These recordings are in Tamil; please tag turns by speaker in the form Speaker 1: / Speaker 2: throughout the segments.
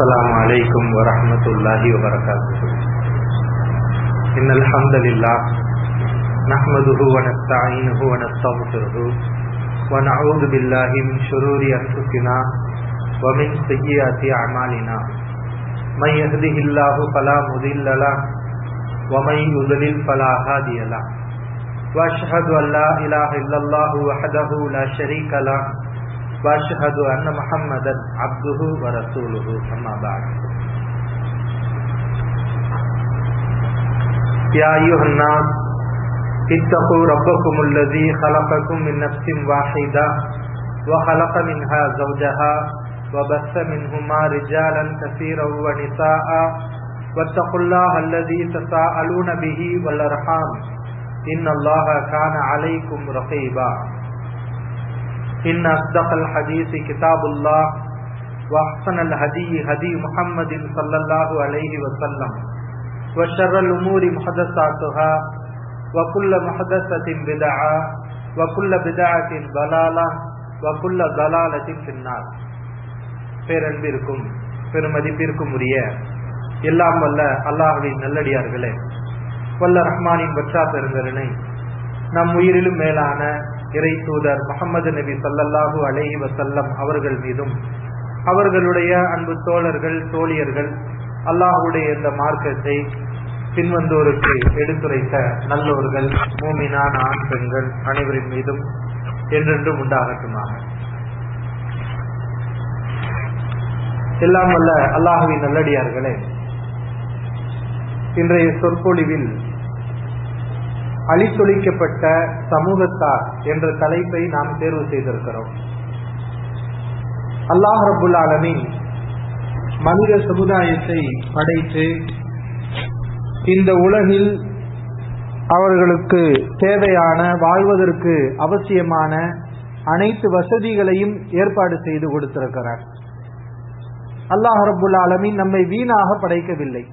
Speaker 1: السلام عليكم ورحمة الله وبركاته إن الحمد لله نحمده ونستعينه ونستغفره ونعوذ بالله من شرور أنفسنا ومن سيئات أعمالنا من يهده الله فلا مضل له ومن يضلل فلا هادي له وأشهد أن لا إله إلا الله وحده لا شريك له واشهد ان محمدا عبده ورسوله اما بعد يا ايها الناس اتقوا ربكم الذي خلقكم من نفس واحده وخلق منها زوجها وبث منهما رجالا كثيرا ونساء واتقوا الله الذي تساءلون به والارحام ان الله كان عليكم رقيبا إن أصدق الحديث كتاب الله وأحسن الهدي هدي محمد صلى الله عليه وسلم وشر الأمور محدثاتها وكل محدثة بدعة وكل بدعة ضلالة وكل ضلالة في النار பேரன்பிற்கும் பெருமதிப்பிற்கும் உரிய எல்லாம் வல்ல அல்லாஹுவின் நல்லடியார்களே வல்ல ரஹ்மானின் பற்றா பெருங்கருணை நம் உயிரிலும் மேலான இறை தூதர் முகமது நபி சல்லல்லாஹு அலஹி வசல்லம் அவர்கள் மீதும் அவர்களுடைய அன்பு தோழர்கள் தோழியர்கள் அல்லாஹுடைய இந்த மார்க்கத்தை பின்வந்தோருக்கு எடுத்துரைத்த நல்லோர்கள் மூமினான் ஆண் பெண்கள் அனைவரின் மீதும் என்றென்றும் உண்டாகட்டுமாக எல்லாம் வல்ல அல்லாஹுவின் நல்லடியார்களே இன்றைய சொற்பொழிவில் அழித்தொழிக்கப்பட்ட சமூகத்தார் என்ற தலைப்பை நாம் தேர்வு செய்திருக்கிறோம் அல்லாஹ் ரபுல் ஆலமின் மனித சமுதாயத்தை படைத்து இந்த உலகில் அவர்களுக்கு தேவையான வாழ்வதற்கு அவசியமான அனைத்து வசதிகளையும் ஏற்பாடு செய்து கொடுத்திருக்கிறார் அல்லாஹ் ரபுல் ஆலமின் நம்மை வீணாக படைக்கவில்லை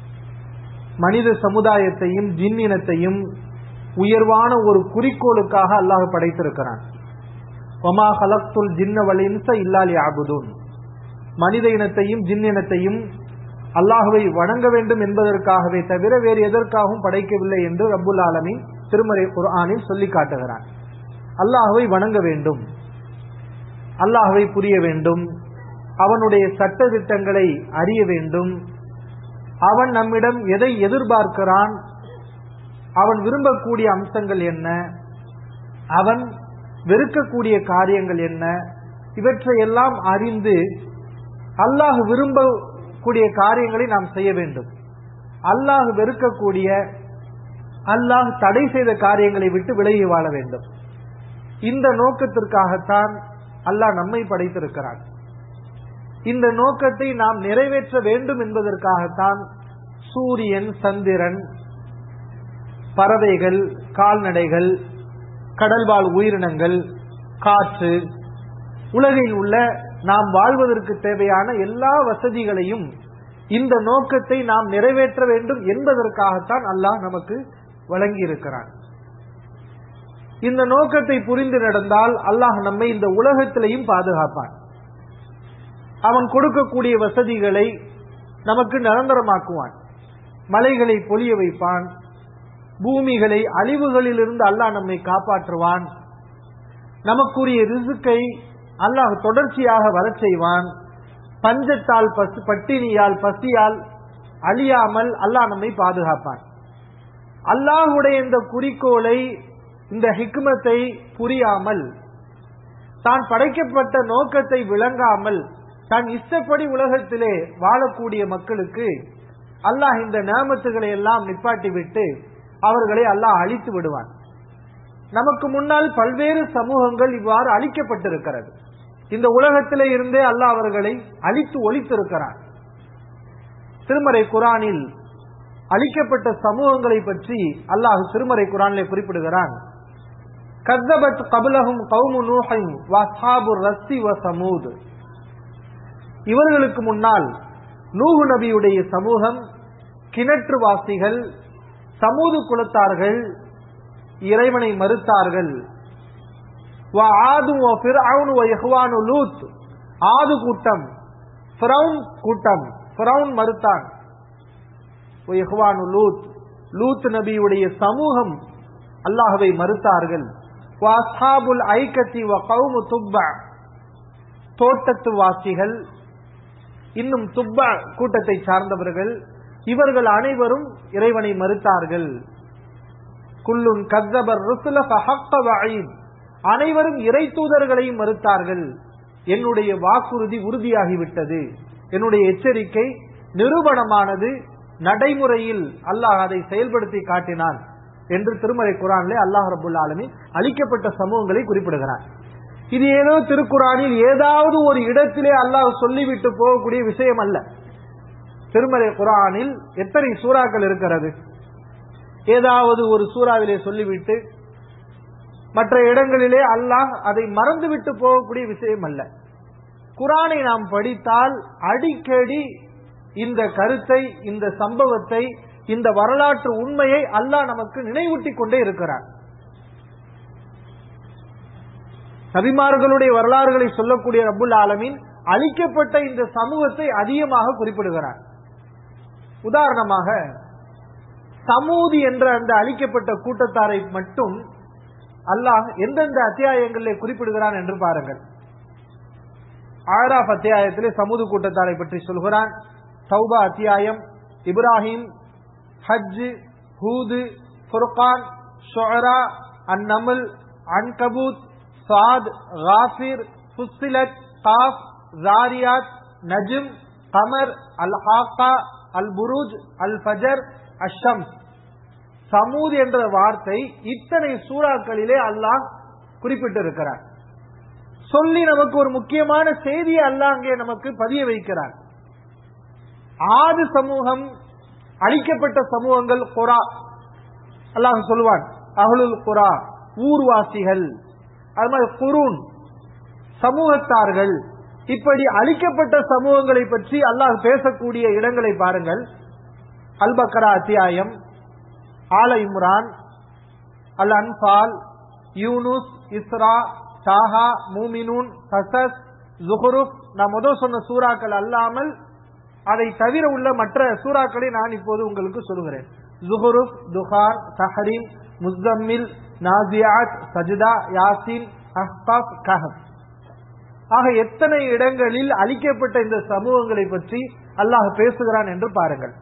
Speaker 1: மனித சமுதாயத்தையும் ஜின்னினத்தையும் உயர்வான ஒரு குறிக்கோளுக்காக அல்லாஹ் படைத்திருக்கிறான் ஒமா ஹலக்துல் ஜின்ன வலின்ச இல்லாலி ஆபுதூன் மனித இனத்தையும் ஜின் இனத்தையும் அல்லாஹுவை வணங்க வேண்டும் என்பதற்காகவே தவிர வேறு எதற்காகவும் படைக்கவில்லை என்று ரபுல் ஆலமி திருமறை குர்ஆனில் சொல்லி காட்டுகிறான் அல்லாஹுவை வணங்க வேண்டும் அல்லாஹுவை புரிய வேண்டும் அவனுடைய சட்ட திட்டங்களை அறிய வேண்டும் அவன் நம்மிடம் எதை எதிர்பார்க்கிறான் அவன் விரும்பக்கூடிய அம்சங்கள் என்ன அவன் வெறுக்கக்கூடிய காரியங்கள் என்ன இவற்றையெல்லாம் அறிந்து அல்லாஹ் விரும்பக்கூடிய காரியங்களை நாம் செய்ய வேண்டும் அல்லாஹ் வெறுக்கக்கூடிய அல்லாஹ் தடை செய்த காரியங்களை விட்டு விலகி வாழ வேண்டும் இந்த நோக்கத்திற்காகத்தான் அல்லாஹ் நம்மை படைத்திருக்கிறான் இந்த நோக்கத்தை நாம் நிறைவேற்ற வேண்டும் என்பதற்காகத்தான் சூரியன் சந்திரன் பறவைகள் கால்நடைகள் கடல்வாழ் உயிரினங்கள் காற்று உலகில் உள்ள நாம் வாழ்வதற்கு தேவையான எல்லா வசதிகளையும் இந்த நோக்கத்தை நாம் நிறைவேற்ற வேண்டும் என்பதற்காகத்தான் அல்லாஹ் நமக்கு வழங்கி இருக்கிறான் இந்த நோக்கத்தை புரிந்து நடந்தால் அல்லாஹ் நம்மை இந்த உலகத்திலையும் பாதுகாப்பான் அவன் கொடுக்கக்கூடிய வசதிகளை நமக்கு நிரந்தரமாக்குவான் மலைகளை பொழிய வைப்பான் பூமிகளை அழிவுகளில் இருந்து அல்லாஹ் நம்மை காப்பாற்றுவான் நமக்குரிய ரிசுக்கை அல்லாஹ் தொடர்ச்சியாக வரச் செய்வான் பஞ்சத்தால் பட்டினியால் பசியால் அழியாமல் அல்லாஹ் நம்மை பாதுகாப்பான் அல்லாஹுடைய இந்த குறிக்கோளை இந்த ஹிக்மத்தை புரியாமல் தான் படைக்கப்பட்ட நோக்கத்தை விளங்காமல் தன் இஷ்டப்படி உலகத்திலே வாழக்கூடிய மக்களுக்கு அல்லாஹ் இந்த நேமத்துகளை எல்லாம் நிப்பாட்டி விட்டு அவர்களை அல்லாஹ் அழித்து விடுவான் நமக்கு முன்னால் பல்வேறு சமூகங்கள் இவ்வாறு அழிக்கப்பட்டிருக்கிறது இந்த உலகத்திலே இருந்தே அல்லாஹ் அவர்களை அழித்து ஒழித்திருக்கிறான் திருமறை குரானில் அழிக்கப்பட்ட சமூகங்களை பற்றி அல்லாஹ் திருமறை குரானிலே குறிப்பிடுகிறான் கத்தபத் கபுலகும் கவுமு நூஹைம் வசாபு ரஸ்தி வ சமூத் இவர்களுக்கு முன்னால் நூகு நபியுடைய சமூகம் கிணற்றுவாசிகள் சமூது குலத்தார்கள் இறைவனை மறுத்தார்கள் ஆது கூட்டம்
Speaker 2: ஃபிரௌன் கூட்டம் ஃபிரௌன் மறுத்தான் "ஒ இஹ்வானு லூத் லூத் நபியுடைய சமூகம் அல்லாஹ்வை மறுத்தார்கள் "வ அஸ்ஹாபுல் ஐக்கத்தி வ கௌமு துப்பா தோட்டத்து வாசிகள் இன்னும் துப்பா கூட்டத்தை சார்ந்தவர்கள் இவர்கள் அனைவரும் இறைவனை மறுத்தார்கள் குல்லுன் கத்தபர் ருசுல ஃபஹக்க வஈத். அனைவரும் இறை தூதர்களையும் மறுத்தார்கள் என்னுடைய வாக்குறுதி உறுதியாகிவிட்டது என்னுடைய எச்சரிக்கை நிரூபணமானது நடைமுறையில் அல்லாஹ் அதை செயல்படுத்தி காட்டினான் என்று திருமலை குரானிலே அல்லாஹ் ரபுல் ஆலமீன் அளிக்கப்பட்ட சமூகங்களை குறிப்பிடுகிறார் இது ஏதோ திருக்குறானில் ஏதாவது ஒரு இடத்திலே அல்லாஹ் சொல்லிவிட்டு போகக்கூடிய விஷயம் அல்ல திருமலை குரானில் எத்தனை சூறாக்கள் இருக்கிறது ஏதாவது ஒரு சூறாவிலே சொல்லிவிட்டு மற்ற இடங்களிலே அல்லாஹ் அதை மறந்துவிட்டு போகக்கூடிய விஷயம் அல்ல குரானை நாம் படித்தால் அடிக்கடி இந்த கருத்தை இந்த சம்பவத்தை இந்த வரலாற்று உண்மையை அல்லாஹ் நமக்கு நினைவூட்டிக் கொண்டே இருக்கிறார் நபிமார்களுடைய வரலாறுகளை சொல்லக்கூடிய ரப்புல் ஆலமீன் அழிக்கப்பட்ட இந்த சமூகத்தை அதிகமாக குறிப்பிடுகிறார் உதாரணமாக சமூதி என்ற அந்த அழிக்கப்பட்ட கூட்டத்தாரை மட்டும் அல்லாஹ் எந்தெந்த அத்தியாயங்களிலே குறிப்பிடுகிறான் என்று பாருங்கள் ஆறாப் அத்தியாயத்திலே சமூது கூட்டத்தாரை பற்றி சொல்கிறான் தௌபா அத்தியாயம் இப்ராஹிம் ஹஜ் ஹூது ஃபுர்கான் ஷுஅரா அந்நமல் அன்கபூத் சாத் காஃபிர் ஃபுஸ்ஸிலத் காஃப் ஜாரியாத் நஜ்ம் கமர் அல் ஹாக்கா அல் புரூஜ் அல் ஃபஜர் அஷம்ஸ் சமூத் என்ற வார்த்தை இத்தனை சூறாக்களிலே அல்லாஹ் குறிப்பிட்டிருக்கிறார் சொல்லி நமக்கு ஒரு முக்கியமான செய்தியை அல்லாஹ் அங்கே நமக்கு பதிய வைக்கிறார் ஆது சமூகம் அழிக்கப்பட்ட சமூகங்கள் குரா அல்லாஹ் சொல்லுவான் அகலுல் குரா ஊர்வாசிகள் அது மாதிரி குரூன் சமூகத்தார்கள் இப்படி அழிக்கப்பட்ட சமூகங்களை பற்றி அல்லாஹ் பேசக்கூடிய இடங்களை பாருங்கள் அல் பக்ரா அத்தியாயம் ஆல இம்ரான் அல் அன்பால் யூனுஸ் இஸ்ரா டாஹா மூமினூன் கசஸ் ஜுஹருப் நான் முதல் சொன்ன சூறாக்கள் அல்லாமல் அதை தவிர உள்ள மற்ற சூறாக்களை நான் இப்போது உங்களுக்கு சொல்கிறேன் ஜுஹருப் துஹான் தஹரீம் முஸ்தம்மில் நாசியாத் சஜிதா யாசின் அஹ்பாப் கஹப் ஆக எத்தனை இடங்களில் அழிக்கப்பட்ட இந்த சமூகங்களை பற்றி அல்லாஹ் பேசுகிறான் என்று பாருங்கள்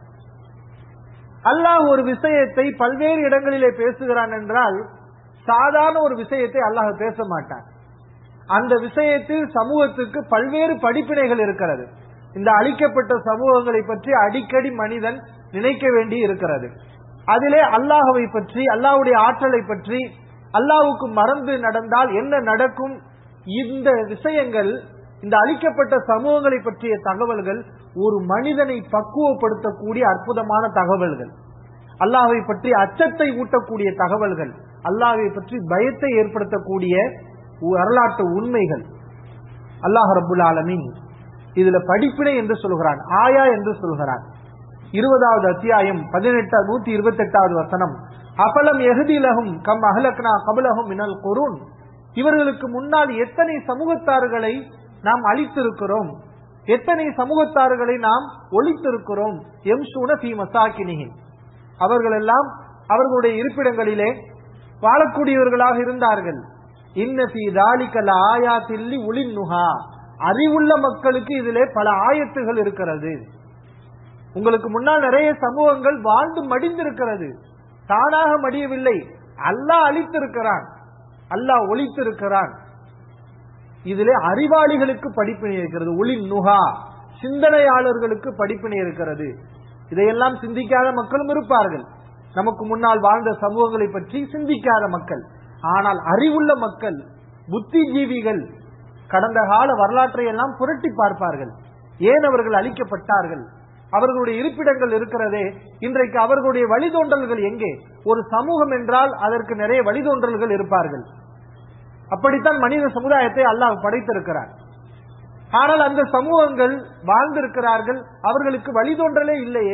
Speaker 2: அல்லாஹ் ஒரு விஷயத்தை பல்வேறு இடங்களிலே பேசுகிறான் என்றால் சாதாரண ஒரு விஷயத்தை அல்லாஹ் பேச மாட்டான் அந்த விஷயத்தில் சமூகத்துக்கு பல்வேறு படிப்பினைகள் இருக்கிறது இந்த அழிக்கப்பட்ட சமூகங்களை பற்றி அடிக்கடி மனிதன் நினைக்க வேண்டி இருக்கிறது அதிலே அல்லாஹவை பற்றி அல்லாஹ்வுடைய ஆற்றலை பற்றி அல்லாஹ்வுக்கு மறந்து நடந்தால் என்ன நடக்கும் இந்த விஷயங்கள் இந்த அழிக்கப்பட்ட சமூகங்களை பற்றிய தகவல்கள் ஒரு மனிதனை பக்குவப்படுத்தக்கூடிய அற்புதமான தகவல்கள் அல்லாஹை பற்றி அச்சத்தை ஊட்டக்கூடிய தகவல்கள் அல்லாஹை பற்றி பயத்தை ஏற்படுத்தக்கூடிய வரலாற்று உண்மைகள் அல்லாஹ் ரபுல் ஆலமின் இதுல படிப்பினை என்று சொல்கிறான் ஆயா என்று சொல்கிறான் இருபதாவது அத்தியாயம் பதினெட்டா நூத்தி இருபத்தி எட்டாவது வசனம் அபலம் எகுதிலகும் கம் அகலக்னா கபலகும் மினல் குருன் இவர்களுக்கு முன்னால் எத்தனை சமூகத்தார்களை நாம் அழித்திருக்கிறோம் எத்தனை சமூகத்தார்களை நாம் ஒழித்திருக்கிறோம் எம் சூன பி மசாக்கினிகின் அவர்கள் எல்லாம் அவர்களுடைய இருப்பிடங்களிலே வாழக்கூடியவர்களாக இருந்தார்கள் இன்னபி தாலிக்கல ஆயாத்தில்லி உளின் நுகா அறிவுள்ள மக்களுக்கு இதிலே பல ஆயத்துகள் இருக்கிறது உங்களுக்கு முன்னால் நிறைய சமூகங்கள் வாழ்ந்து மடிந்திருக்கிறது தானாக மடியவில்லை அல்லாஹ் அழித்திருக்கிறான் அல்லாஹ் ஒழித்திருக்கிறான் இதிலே அறிவாளிகளுக்கு படிப்பினை இருக்கிறது ஒளி நுகா சிந்தனையாளர்களுக்கு படிப்பினை இருக்கிறது இதையெல்லாம் சிந்திக்காத மக்களும் இருப்பார்கள் நமக்கு முன்னால் வாழ்ந்த சமூகங்களை பற்றி சிந்திக்காத மக்கள் ஆனால் அறிவுள்ள மக்கள் புத்திஜீவிகள் கடந்த கால வரலாற்றை எல்லாம் புரட்டி பார்ப்பார்கள் ஏன் அவர்கள் அழிக்கப்பட்டார்கள் அவர்களுடைய இருப்பிடங்கள் இருக்கிறதே இன்றைக்கு அவர்களுடைய வழிதோன்றல்கள் எங்கே ஒரு சமூகம் என்றால் அதற்கு நிறைய வழிதோன்றல்கள் இருப்பார்கள் அப்படித்தான் மனித சமுதாயத்தை அல்லாஹ் படைத்திருக்கிறார் ஆனால் அந்த சமூகங்கள் வாழ்ந்திருக்கிறார்கள் அவர்களுக்கு வழிதோன்றலே இல்லையே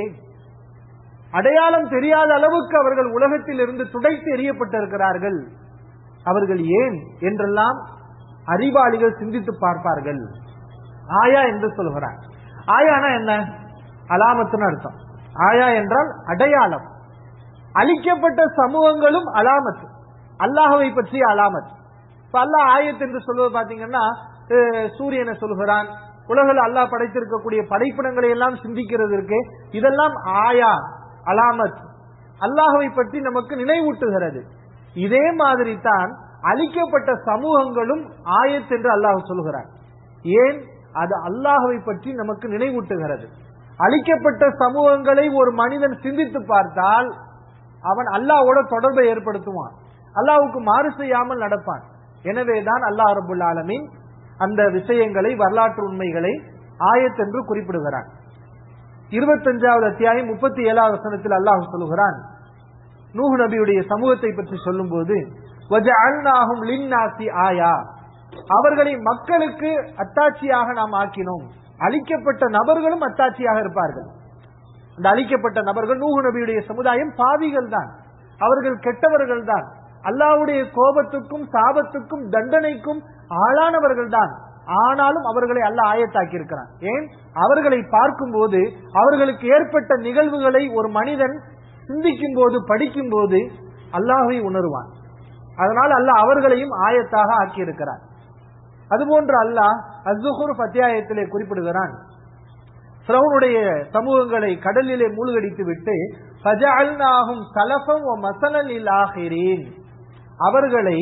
Speaker 2: அடையாளம் தெரியாத அளவுக்கு அவர்கள் உலகத்தில் இருந்து துடைத்து எறியப்பட்டிருக்கிறார்கள் அவர்கள் ஏன் என்றெல்லாம் அறிவாளிகள் சிந்தித்து பார்ப்பார்கள் ஆயா என்று சொல்கிறார் ஆயானா என்ன அலாமத்துன்னு அர்த்தம் ஆயா என்றால் அடையாளம் அழிக்கப்பட்ட சமூகங்களும் அலாமத் அல்லாஹவை பற்றிய அலாமத் இப்ப அல்லாஹ் ஆயத் என்று சொல்வது பாத்தீங்கன்னா அஹ், சூரியனை சொல்கிறான் உலகில் அல்லாஹ் படைத்திருக்கக்கூடிய படைப்பினங்களை எல்லாம் சிந்திக்கிறது இருக்கு இதெல்லாம் ஆயா அலாமத் அல்லாஹவை பற்றி நமக்கு நினைவூட்டுகிறது இதே மாதிரி தான் அழிக்கப்பட்ட சமூகங்களும் ஆயத் என்று அல்லாஹ் சொல்கிறான் ஏன் அது அல்லாஹவை பற்றி நமக்கு நினைவூட்டுகிறது அழிக்கப்பட்ட சமூகங்களை ஒரு மனிதன் சிந்தித்து பார்த்தால் அவன் அல்லாஹ்வோட தொடர்பை ஏற்படுத்துவான் அல்லாஹ்வுக்கு மாறு செய்யாமல் நடப்பான் எனவேதான் அல்லாஹ் ரபுல் ஆலமீன் அந்த விஷயங்களை வரலாற்று உண்மைகளை ஆயத் என்று குறிப்பிடுகிறான் இருபத்தஞ்சாவது அத்தியாயம் முப்பத்தி ஏழாவது வசனத்தில் அல்லாஹ் சொல்லுகிறான் நூஹ் நபியுடைய சமூகத்தை பற்றி சொல்லும்போது வஜஅல்நாஹும் லின்னாசி ஆயா அவர்களை மக்களுக்கு அத்தாட்சியாக நாம் ஆக்கினோம் அழிக்கப்பட்ட நபர்களும் அத்தாட்சியாக இருப்பார்கள் அந்த அழிக்கப்பட்ட நபர்கள் நூஹு நபியுடைய சமுதாயம் பாவிகள் தான் அவர்கள் கெட்டவர்கள் தான் அல்லாஹ்வுடைய கோபத்துக்கும் சாபத்துக்கும் தண்டனைக்கும் ஆளானவர்கள் தான் ஆனாலும் அவர்களை அல்லாஹ் ஆயத்தாக்கி இருக்கிறான் ஏன் அவர்களை பார்க்கும்போது அவர்களுக்கு ஏற்பட்ட நிகழ்வுகளை ஒரு மனிதன் சிந்திக்கும் போது படிக்கும் போது அல்லாஹை உணர்வான் அதனால் அல்லாஹ் அவர்களையும் ஆயத்தாக ஆக்கியிருக்கிறார் அதுபோன்று அல்லாஹ் அஸ்ஸுஹுர் அத்தியாயத்திலே குறிப்பிடுகிறான் ஃபிரௌனுடைய சமூகங்களை கடலிலே மூழ்கடித்து விட்டு ஃபஜஅல்நாஹும் சலஃபம் வ மஸலன் லில் ஆகிரீன் அவர்களை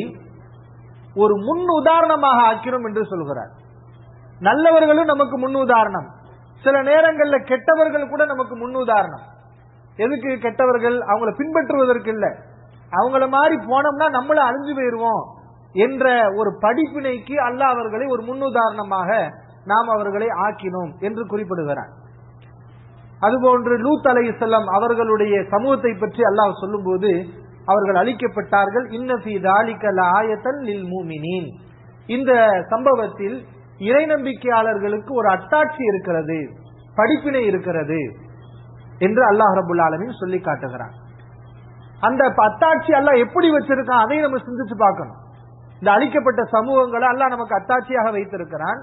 Speaker 2: ஒரு முன் உதாரணமாக ஆக்கிறோம் என்று சொல்கிறார் நல்லவர்களும் நமக்கு முன் உதாரணம் சில நேரங்கள்ல கெட்டவர்கள் கூட நமக்கு முன் உதாரணம் எதுக்கு கெட்டவர்கள் அவங்கள பின்பற்றுவதற்கு இல்ல அவங்கள மாதிரி போனோம்னா நம்மள அழிஞ்சு போயிருவோம் என்ற ஒரு படிப்பினைக்கு அல்லாஹ் அவர்களை ஒரு முன்னுதாரணமாக நாம் அவர்களை ஆக்கினோம் என்று குறிப்பிடுகிறார் அதுபோன்று லூத் அலை செல்லம் அவர்களுடைய சமூகத்தை பற்றி அல்லாஹ் சொல்லும்போது அவர்கள் அழிக்கப்பட்டார்கள் இன்னஃபி தாலிகல் ஆயத்தன் லில் மூமினின் இந்த சம்பவத்தில் இறை நம்பிக்கையாளர்களுக்கு ஒரு அத்தாட்சி இருக்கிறது படிப்பினை இருக்கிறது என்று அல்லாஹ் ரபுல் ஆலமின் சொல்லி காட்டுகிறான் அந்த அத்தாட்சி அல்லாஹ் எப்படி வச்சிருக்கான் அதை நம்ம சிந்திச்சு பார்க்கணும் இந்த அழிக்கப்பட்ட சமூகங்களை அல்லாஹ் நமக்கு அத்தாட்சியாக வைத்திருக்கிறான்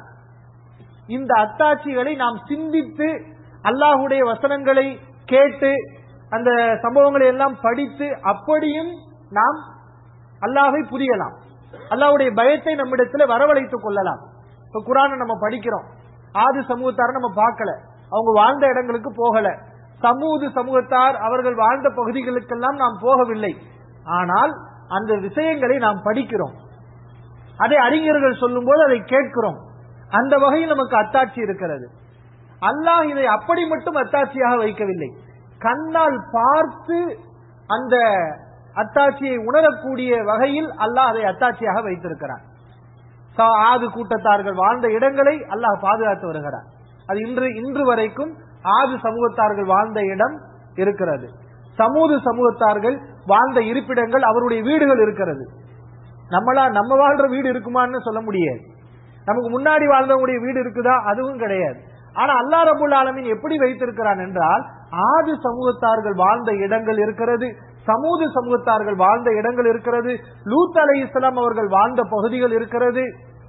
Speaker 2: இந்த அத்தாட்சிகளை நாம் சிந்தித்து அல்லாஹுடைய வசனங்களை கேட்டு அந்த சம்பவங்களை எல்லாம் படித்து அப்படியும் நாம் அல்லாஹை புரியலாம் அல்லாஹ்வுடைய பயத்தை நம்மிடத்துல வரவழைத்துக் கொள்ளலாம் இப்ப குரானை நம்ம படிக்கிறோம் ஆது சமூகத்தார நம்ம பார்க்கல அவங்க வாழ்ந்த இடங்களுக்கு போகல சமூக சமூகத்தார் அவர்கள் வாழ்ந்த பகுதிகளுக்கெல்லாம் நாம் போகவில்லை ஆனால் அந்த விஷயங்களை நாம் படிக்கிறோம் அதை அறிஞர்கள் சொல்லும்போது அதை கேட்கிறோம் அந்த வகையில் நமக்கு அத்தாட்சி இருக்கிறது அல்லாஹ் இதை அப்படி மட்டும் அத்தாட்சியாக வைக்கவில்லை கண்ணால் பார்த்து அந்த அத்தாட்சியை உணரக்கூடிய வகையில் அல்லாஹ் அதை அத்தாட்சியாக வைத்திருக்கிறான் சா- ஆது கூட்டத்தார்கள் வாழ்ந்த இடங்களை அல்லாஹ் பாதுகாத்து வருகிறார் அது இன்று இன்று வரைக்கும் ஆது சமூகத்தார்கள் வாழ்ந்த இடம் இருக்கிறது சமூக சமூகத்தார்கள் வாழ்ந்த இருப்பிடங்கள் அவருடைய வீடுகள் இருக்கிறது நம்மளா நம்ம வாழ்ற வீடு இருக்குமான்னு சொல்ல முடியாது நமக்கு முன்னாடி வாழ்ந்தவங்களுடைய வீடு இருக்குதா அதுவும் கிடையாது ஆனா அல்லா ரபுல் ஆலமீன் எப்படி வைத்திருக்கிறான் என்றால் ஆது சமூகத்தார்கள் வாழ்ந்த இடங்கள் இருக்கிறது சமூக சமூகத்தார்கள் வாழ்ந்த இடங்கள் இருக்கிறது லூத் அலை இஸ்லாம் அவர்கள் வாழ்ந்த பகுதிகள் இருக்கிறது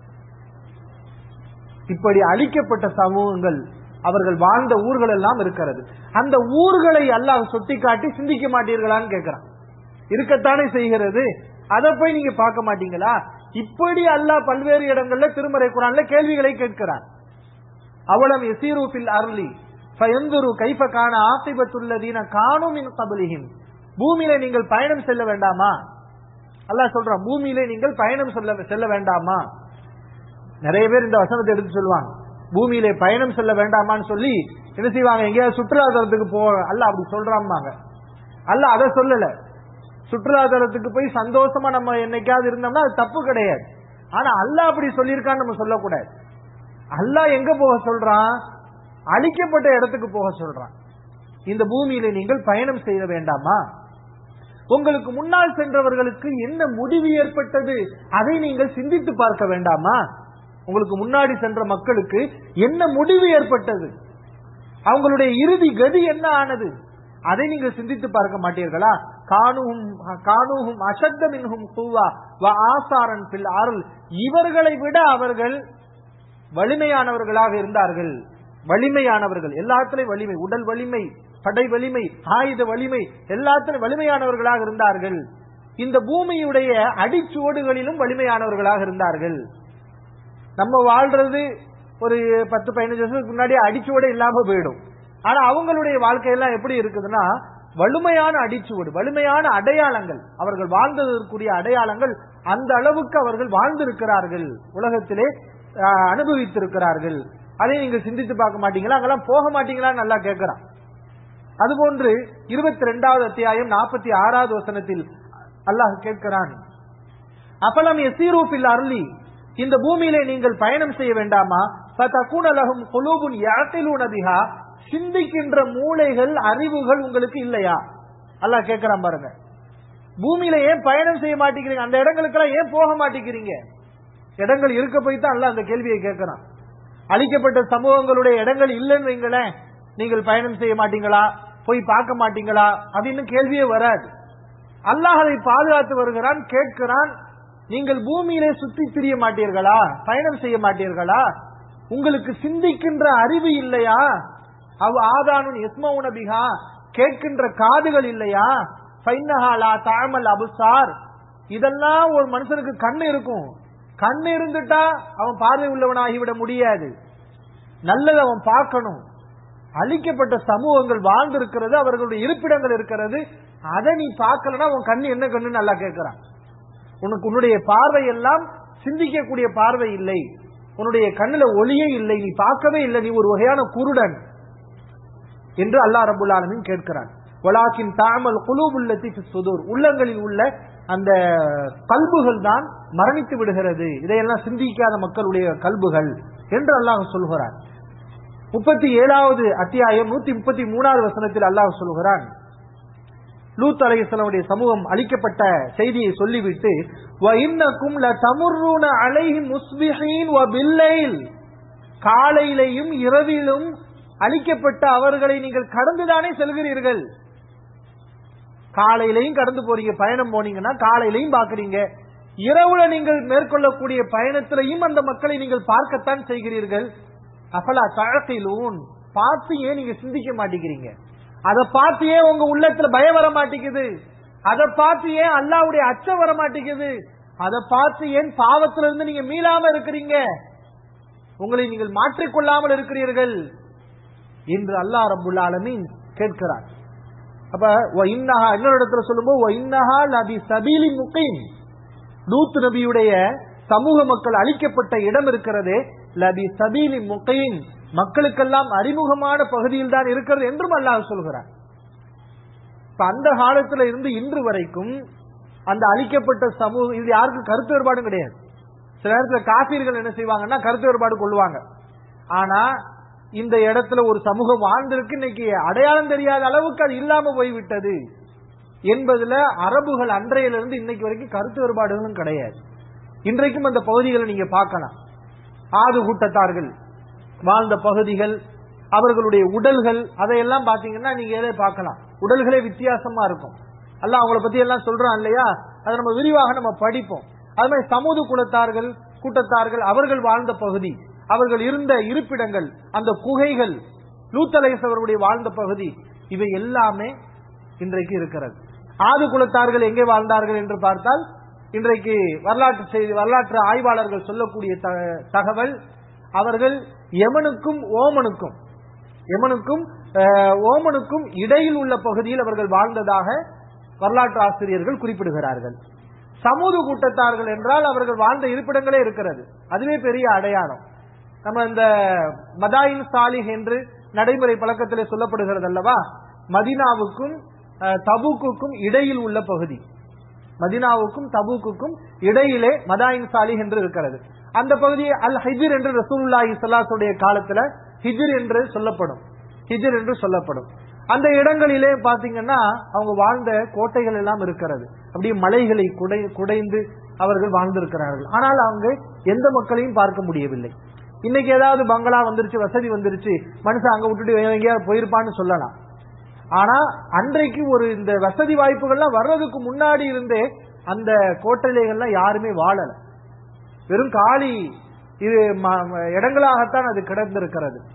Speaker 2: இப்படி அழிக்கப்பட்ட சமூகங்கள் அவர்கள் வாழ்ந்த ஊர்கள் எல்லாம் இருக்கிறது அந்த ஊர்களை அல்லாஹ் சுட்டிக்காட்டி சிந்திக்க மாட்டீர்களான்னு கேட்கிறான் இருக்கத்தானே செய்கிறது அதை போய் நீங்க பார்க்க மாட்டீங்களா இப்படி அல்லாஹ் பல்வேறு இடங்கள்ல திருமறை குரான்ல கேள்விகளை கேட்கிறான் அவலம் எசீரு ஃபில் அருளி ஃபயந்துரு கைஃப காண ஆசிபத்துள்ளதீன காணும் மின் கபலிஹிம் பூமியில நீங்கள் பயணம் செல்ல வேண்டாமா அல்லாஹ் சொல்றான் பூமியில நீங்கள் பயணம் செல்ல செல்ல வேண்டாமா நிறைய பேர் இந்த வசனத்தை எடுத்து சொல்லுவாங்க பூமியிலே பயணம் செல்ல வேண்டாமான்னு சொல்லி என்ன செய்வாங்க எங்கேயாவது சுற்றுலா தலத்துக்கு போ அல்ல அப்படி சொல்றாம்பாங்க அல்ல அதை சொல்லல சுற்றுலா தலத்துக்கு போய் சந்தோஷமா நம்ம என்னைக்காவது இருந்தோம்னா அது தப்பு கிடையாது ஆனா அல்லாஹ் அப்படி சொல்லியிருக்கான்னு நம்ம சொல்லக்கூடாது அல்லாஹ் எங்க போக சொல்றான் அழிக்கப்பட்ட இடத்துக்கு போக சொல்றான் இந்த பூமியில நீங்கள் பயணம் செய்ய வேண்டாமா உங்களுக்கு முன்னால் சென்றவர்களுக்கு என்ன முடிவு ஏற்பட்டது அதை நீங்கள் சிந்தித்து பார்க்க வேண்டாமா உங்களுக்கு முன்னாடி சென்ற மக்களுக்கு என்ன முடிவு ஏற்பட்டது அவங்களுடைய இறுதி கதி என்ன ஆனது அதை நீங்கள் சிந்தித்து பார்க்க மாட்டீர்களா காணுகும் காணுகும் அசத்த மின்ஹும் கூவா வ ஆசாரன் பில் ஆறுல் இவர்களை விட அவர்கள் வலிமையானவர்களாக இருந்தார்கள் வலிமையானவர்கள் எல்லாத்திலையும் வலிமை உடல் வலிமை படை வலிமை ஆயுத வலிமை எல்லாத்திலும் வலிமையானவர்களாக இருந்தார்கள் இந்த பூமியுடைய அடிச்சுவடுகளிலும் வலிமையானவர்களாக இருந்தார்கள் நம்ம வாழ்றது ஒரு பத்து பதினஞ்சு வருஷத்துக்கு முன்னாடி அடிச்சுவடு இல்லாம போயிடும் ஆனா அவங்களுடைய வாழ்க்கையெல்லாம் எப்படி இருக்குதுன்னா வலிமையான அடிச்சுவடு வலிமையான அடையாளங்கள் அவர்கள் வாழ்ந்ததற்குரிய அடையாளங்கள் அந்த அளவுக்கு அவர்கள் வாழ்ந்திருக்கிறார்கள் உலகத்திலே ஆஹ், அனுபவித்திருக்கிறார்கள் அதை நீங்க சிந்தித்து பார்க்க மாட்டீங்களா அங்கெல்லாம் போக மாட்டீங்களா நல்லா கேட்கிறான் அதுபோன்று இருபத்தி ரெண்டாவது அத்தியாயம் நாற்பத்தி ஆறாவது வசனத்தில் அல்லாஹ் கேட்கிறான் அபலம் எசீரூபில் அருளி இந்த பூமியிலே நீங்கள் பயணம் செய்ய வேண்டாமா பதகுணலகும் குலூபுன் யாத்திலூன பிஹா சிந்திக்கின்ற மூளைகள் அறிவுகள் உங்களுக்கு இல்லையா அல்லாஹ் கேட்கிறான் பாருங்க பூமியில ஏன் பயணம் செய்ய மாட்டேங்கிறீங்க அந்த இடங்களுக்கெல்லாம் ஏன் போக மாட்டேங்கிறீங்க இடங்கள் இருக்க போய் தான் அல்லாஹ் அந்த கேள்வியை கேட்கிறான் அழிக்கப்பட்ட சமூகங்களுடைய இடங்கள் இல்லைன்னு வைங்களேன் நீங்கள் பயணம் செய்ய மாட்டீங்களா போய் பார்க்க மாட்டீங்களா அப்படின்னு கேள்வியே வராது அல்லாஹ் அதை பாதுகாத்து வருகிறான் கேட்கிறான் நீங்கள் பூமியிலே சுத்தி திரிய மாட்டீர்களா பயணம் செய்ய மாட்டீர்களா உங்களுக்கு சிந்திக்கின்ற அறிவு இல்லையா அவ் ஆதானுன் எஸ்மவுன பிஹா கேட்கின்ற காதுகள் இல்லையா ஃபைன்னஹாலா தாமல் அபுசார் இதெல்லாம் ஒரு மனுஷனுக்கு கண்ணு இருக்கும் கண்ணு இருந்துட்டா அவன் பார்வை உள்ளவனாகிவிட முடியாது நல்லது அவன் பார்க்கணும் அழிக்கப்பட்ட சமூகங்கள் வாழ்ந்திருக்கிறது அவர்களுடைய இருப்பிடங்கள் இருக்கிறது அதை நீ பார்க்கலன்னா உன் கண்ணு என்ன கண்ணு நல்லா கேட்கிறான் உனக்கு உன்னுடைய பார்வை எல்லாம் சிந்திக்கக்கூடிய பார்வை இல்லை உன்னுடைய கண்ணுல ஒளியே இல்லை நீ பார்க்கவே இல்லை நீ ஒரு வகையான குருடன் என்று அல்லாஹ் ரபுல் ஆலமீன் கேட்கிறான் வலாக்கின் தாமல் குலூபுல்லத்தி சுதூர் உள்ளங்களில் உள்ள அந்த கல்புகள் தான் மரணித்து விடுகிறது இதையெல்லாம் சிந்திக்காத மக்களுடைய கல்புகள் என்று அல்லாஹ் சொல்கிறான் முப்பத்தி ஏழாவது அத்தியாயம் நூத்தி முப்பத்தி மூணாவது வசனத்தில் அல்லாஹ் சொல்கிறான் லூத் அலைஹிஸ்ஸலாமுடைய சமூகம் அளிக்கப்பட்ட செய்தியை சொல்லிவிட்டு "வ இன்னக்கும் லதமுர்ரூன அலைஹிம் முஸ்பிஹீன் வ பில்லைல்." காலையிலையும் இரவிலும் அளிக்கப்பட்ட அவர்களை நீங்கள் கடந்துதானே செல்கிறீர்கள் காலையிலையும் கடந்து போறீங்க பயணம் போனீங்கன்னா காலையிலையும் பாக்குறீங்க இரவுல நீங்கள் மேற்கொள்ளக்கூடிய பயணத்திலையும் அந்த மக்களை நீங்கள் பார்க்கத்தான் செய்கிறீர்கள் அஃபலா தழத்திலூன் பார்த்து ஏன் நீங்க சிந்திக்க மாட்டேங்கிறீங்க அதை பார்த்து ஏன் உங்க உள்ளத்துல பயம் வர மாட்டேங்குது அதை பார்த்து ஏன் அல்லாவுடைய அச்சம் வர மாட்டேங்குது அதை பார்த்து ஏன் பாவத்துல இருந்து நீங்க மீளாம இருக்கிறீங்க உங்களை நீங்கள் மாற்றிக்கொள்ளாமல் இருக்கிறீர்கள் என்று அல்லாஹ் ரபுல் ஆலமீன் கேட்கிறார் அப்ப "வ இன்னஹா இன்னொரு இடத்துல சொல்லும்போது "வ இன்னஹா லபி சபீலி முகீம் லூத் நபியுடைய சமூக மக்கள் அழிக்கப்பட்ட இடம் இருக்கிறதே லபி சபீலி முகீம் மக்களுக்கெல்லாம் அறிமுகமான பகுதியில் தான் இருக்கிறது என்றும் அல்லாஹ் சொல்கிறார் இப்ப அந்த காலத்துல இருந்து இன்று வரைக்கும் அந்த அழிக்கப்பட்ட சமூகம் இது யாருக்கும் கருத்து வேறுபாடும் கிடையாது சில நேரத்துல காப்பீர்கள் என்ன செய்வாங்கன்னா கருத்து வேறுபாடு கொள்வாங்க ஆனா இந்த இடத்துல ஒரு சமூகம் வாழ்ந்திருக்கு இன்னைக்கு அடையாளம் தெரியாத அளவுக்கு அது இல்லாம போய்விட்டது என்பதுல அரபுகள் அன்றையிலிருந்து இன்னைக்கு வரைக்கும் கருத்து வேறுபாடுகளும் கிடையாது இன்றைக்கும் அந்த பகுதிகளை நீங்க பார்க்கலாம் ஆது கூட்டத்தார்கள் வாழ்ந்த பகுதிகள் அவர்களுடைய உடல்கள் அதையெல்லாம் பாத்தீங்கன்னா நீங்க எதை பார்க்கலாம் உடல்களே வித்தியாசமா இருக்கும் அல்ல அவங்கள பத்தி எல்லாம் சொல்றான் இல்லையா அதை நம்ம விரிவாக நம்ம படிப்போம் அது மாதிரி சமூக குலத்தார்கள் கூட்டத்தார்கள் அவர்கள் வாழ்ந்த பகுதி அவர்கள் இருந்த இருப்பிடங்கள் அந்த குகைகள் லூத்தலேஸ் அவர்களுடைய வாழ்ந்த பகுதி இவை எல்லாமே இன்றைக்கு இருக்கிறது ஆது குலத்தார்கள் எங்கே வாழ்ந்தார்கள் என்று பார்த்தால் இன்றைக்கு வரலாற்று செய்தி வரலாற்று ஆய்வாளர்கள் சொல்லக்கூடிய த- தகவல் அவர்கள் யமனுக்கும் ஓமனுக்கும் யமனுக்கும் அஹ், ஓமனுக்கும் இடையில் உள்ள பகுதியில் அவர்கள் வாழ்ந்ததாக வரலாற்று ஆசிரியர்கள் குறிப்பிடுகிறார்கள் சமூக கூட்டத்தார்கள் என்றால் அவர்கள் வாழ்ந்த இருப்பிடங்களே இருக்கிறது அதுவே பெரிய அடையாளம் நம்ம இந்த மதாயின் சாலிஹ் என்று நடைமுறை பழக்கத்திலே சொல்லப்படுகிறது அல்லவா மதினாவுக்கும் அஹ், தபூக்குக்கும் இடையில் உள்ள பகுதி மதினாவுக்கும் தபூக்குக்கும் இடையிலே மதாயின் சாலிஹ் என்று இருக்கிறது அந்த பகுதியை அல் ஹிஜிர் என்று ரசூலுல்லாஹி ஸல்லல்லாஹுடைய காலத்துல ஹிஜிர் என்று சொல்லப்படும் ஹிஜிர் என்று சொல்லப்படும் அந்த இடங்களிலே பாத்தீங்கன்னா அவங்க வாழ்ந்த கோட்டைகள் எல்லாம் இருக்கிறது அப்படியே மலைகளை குடை குடைந்து அவர்கள் வாழ்ந்திருக்கிறார்கள் ஆனால் அவங்க எந்த மக்களையும் பார்க்க முடியவில்லை இன்னைக்கு ஏதாவது பங்களா வந்துருச்சு வசதி வந்துருச்சு மனுஷன் அங்க விட்டுட்டு வேற எங்கேயாவது போயிருப்பான்னு சொல்லலாம் ஆனா அன்றைக்கு ஒரு இந்த வசதி வாய்ப்புகள்லாம் வர்றதுக்கு முன்னாடி இருந்தே அந்த கோட்டைகள்லாம் யாருமே வாழல வெறும் காலி இது ம- ம- இடங்களாகத்தான் அது கிடந்திருக்கிறது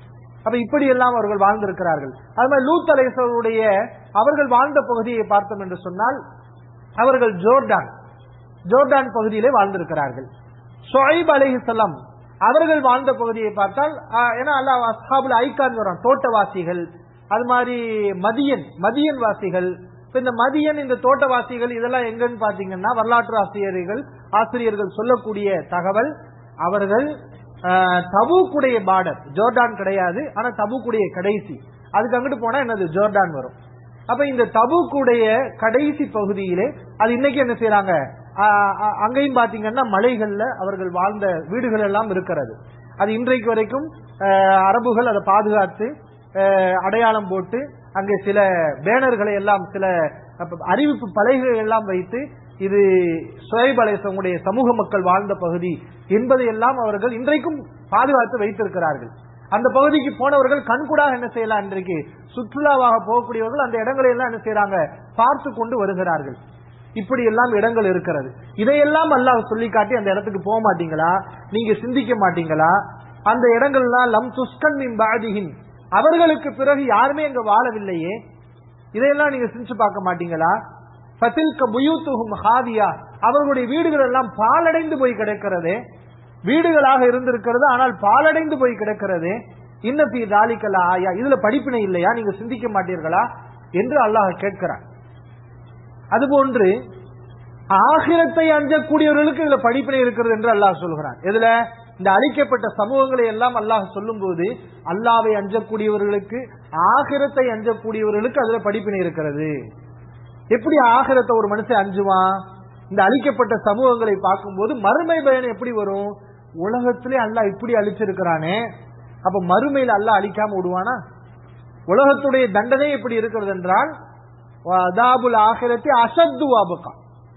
Speaker 2: அப்ப இப்படி எல்லாம் அவர்கள் வாழ்ந்திருக்கிறார்கள் அது மாதிரி லூத் அலைசருடைய அவர்கள் வாழ்ந்த பகுதியை பார்த்தோம் என்று சொன்னால் அவர்கள் ஜோர்டான் ஜோர்டான் பகுதியிலே வாழ்ந்திருக்கிறார்கள் ஷொய்ப் அலைஹிஸ்ஸலாம் அவர்கள் வாழ்ந்த பகுதியை பார்த்தால் ஆஹ், ஏன்னா அல்லாஹ் அஸ்ஹாபுல் ஐகான் வரும் தோட்டவாசிகள் அது மாதிரி மதியன் மதியன் வாசிகள் இப்ப இந்த மதியன் இந்த தோட்டவாசிகள் இதெல்லாம் எங்கன்னு பாத்தீங்கன்னா வரலாற்று ஆசிரியர்கள் ஆசிரியர்கள் சொல்லக்கூடிய தகவல் அவர்கள் ஆஹ், தபூக்குடைய பார்டர் ஜோர்டான் கிடையாது ஆனா தபூக்குடைய கடைசி அதுக்கு அங்கிட்டு போனா என்னது ஜோர்டான் வரும் அப்ப இந்த தபூக்குடைய கடைசி பகுதியிலே அது இன்னைக்கு என்ன செய்யறாங்க ஆஹ் அ- அங்கேயும் பாத்தீங்கன்னா மலைகள்ல அவர்கள் வாழ்ந்த வீடுகள் எல்லாம் இருக்கிறது அது இன்றைக்கு வரைக்கும் ஆஹ் அரபுகள் அதை பாதுகாத்து ஆஹ் அடையாளம் போட்டு அங்கே சில பேனர்களை எல்லாம் சில அப்ப அறிவிப்பு பலகைகள் எல்லாம் வைத்து இது சுயப் அலேசனுடைய சமூக மக்கள் வாழ்ந்த பகுதி என்பதை எல்லாம் அவர்கள் இன்றைக்கும் பாதுகாத்து வைத்திருக்கிறார்கள் அந்த பகுதிக்கு போனவர்கள் கண்கூடாக என்ன செய்யலாம் இன்றைக்கு சுற்றுலாவாக போகக்கூடியவர்கள் அந்த இடங்களை எல்லாம் என்ன செய்யறாங்க பார்த்து கொண்டு வருகிறார்கள் இப்படி எல்லாம் இடங்கள் இருக்கிறது இதையெல்லாம் அல்லாஹ் சொல்லி காட்டி அந்த இடத்துக்கு போக மாட்டீங்களா நீங்க சிந்திக்க மாட்டீங்களா அந்த இடங்கள்லாம் லம் துஸ்கன் மின் பாதிகின் அவர்களுக்கு பிறகு யாருமே அங்க வாழவில்லையே இதையெல்லாம் நீங்க சிந்திச்சு பார்க்க மாட்டீங்களா ஃபதில்க புயூத்துஹும் ஹாதியா அவர்களுடைய வீடுகள் எல்லாம் பாலடைந்து போய் கிடக்கிறதே வீடுகளாக இருந்திருக்கிறது ஆனால் பாலடைந்து போய் கிடக்கிறது இன்னத்தி தாலிக்கல ஆயா இதுல படிப்பினை இல்லையா நீங்க சிந்திக்க மாட்டீர்களா என்று அல்லாஹ் கேட்கிறான் அதுபோன்று ஆகிரத்தை அஞ்சக்கூடியவர்களுக்கு இதுல படிப்பினை இருக்கிறது என்று அல்லாஹ் சொல்கிறான் இதுல இந்த அழிக்கப்பட்ட சமூகங்களை எல்லாம் அல்லாஹ் சொல்லும் போது அல்லாவை அஞ்சக்கூடியவர்களுக்கு ஆகிரத்தை அஞ்சக்கூடியவர்களுக்கு அதுல படிப்பினை இருக்கிறது எப்படி ஆகிரத்தை ஒரு மனுஷன் அஞ்சுவான் இந்த அழிக்கப்பட்ட சமூகங்களை பார்க்கும்போது மறுமை பயன் எப்படி வரும் உலகத்திலே அல்லாஹ் இப்படி அழிச்சிருக்கிறானே அப்ப மறுமையில அல்லாஹ் அழிக்காம விடுவானா உலகத்துடைய தண்டனை எப்படி இருக்கிறது என்றால் அதாபுல் ஆகிரத்தை அசத்து வாபுக்கா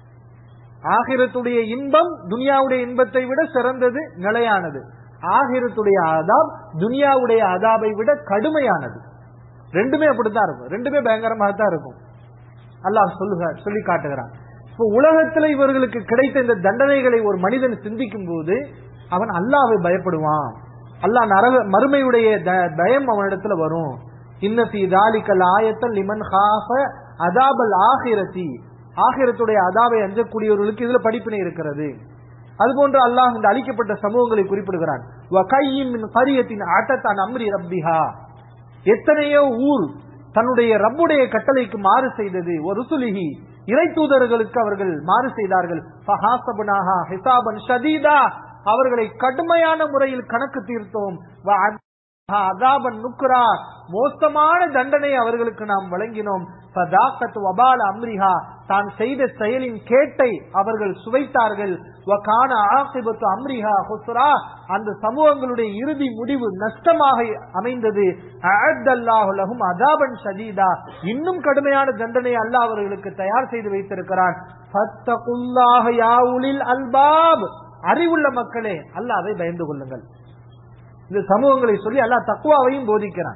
Speaker 2: ஆகிரத்துடைய இன்பம் துனியாவுடைய இன்பத்தை விட சிறந்தது நிலையானது ஆகிரத்துடைய அதாப் துனியாவுடைய அதாபை விட கடுமையானது ரெண்டுமே அப்படித்தான் இருக்கும் ரெண்டுமே பயங்கரமாக தான் இருக்கும் அல்லாஹ் சொல்லுக சொல்லி காட்டுகிறான் இப்போ உலகத்துல இவர்களுக்கு கிடைத்த இந்த தண்டனைகளை ஒரு மனிதன் சிந்திக்கும் போது அவன் அல்லாவை பயப்படுவான் அல்லாஹ் நரக மறுமையுடைய த- பயம் அவனிடத்துல வரும் இன்னசி தாலிக்கல் ஆயத்தல் லிமன் ஹாஃப அதாபல் ஆகிரதி ஆகிரத்துடைய அதாவை அஞ்சக்கூடியவர்களுக்கு இதுல படிப்பினை இருக்கிறது அதுபோன்று அல்லாஹ் இந்த அழிக்கப்பட்ட சமூகங்களை குறிப்பிடுகிறான் வகையின் மின் கரியத்தின் ஆட்டத்தான் அம்ரி ரப்பிஹா எத்தனையோ ஊர் தன்னுடைய ரப்புடைய கட்டளைக்கு மாறு செய்தது ஒரு சுலிகி இறை தூதர்களுக்கு அவர்கள் மாறு செய்தார்கள் ஃபஹாசபனாஹா ஹிசாபன் ஷதீதா அவர்களை கடுமையான முறையில் கணக்கு தீர்த்தோம் வ அதாபன் நுக்ரா மோசமான தண்டனை அவர்களுக்கு நாம் வழங்கினோம் ஃபதாக்கத் வபால அம்ரிஹா தான் செய்த செயலின் கேட்டை அவர்கள் சுவைத்தார்கள் வகான ஆசிபத்து அம்ரிஹா ஹுஸ்ரா அந்த சமூகங்களுடைய இறுதி முடிவு நஷ்டமாக அமைந்தது அஅத்தல்லாஹு லஹும் அதாபன் ஷதீதா இன்னும் கடுமையான தண்டனை அல்லாஹ் அவர்களுக்கு தயார் செய்து வைத்திருக்கிறான் ஃபத்தகுல்லாஹ யா உலில் அல்பாப் அறிவுள்ள மக்களே அல்லாஹ்வை பயந்து கொள்ளுங்கள் இந்த சமூகங்களை சொல்லி அல்லாஹ் தக்குவாவையும் போதிக்கிறான்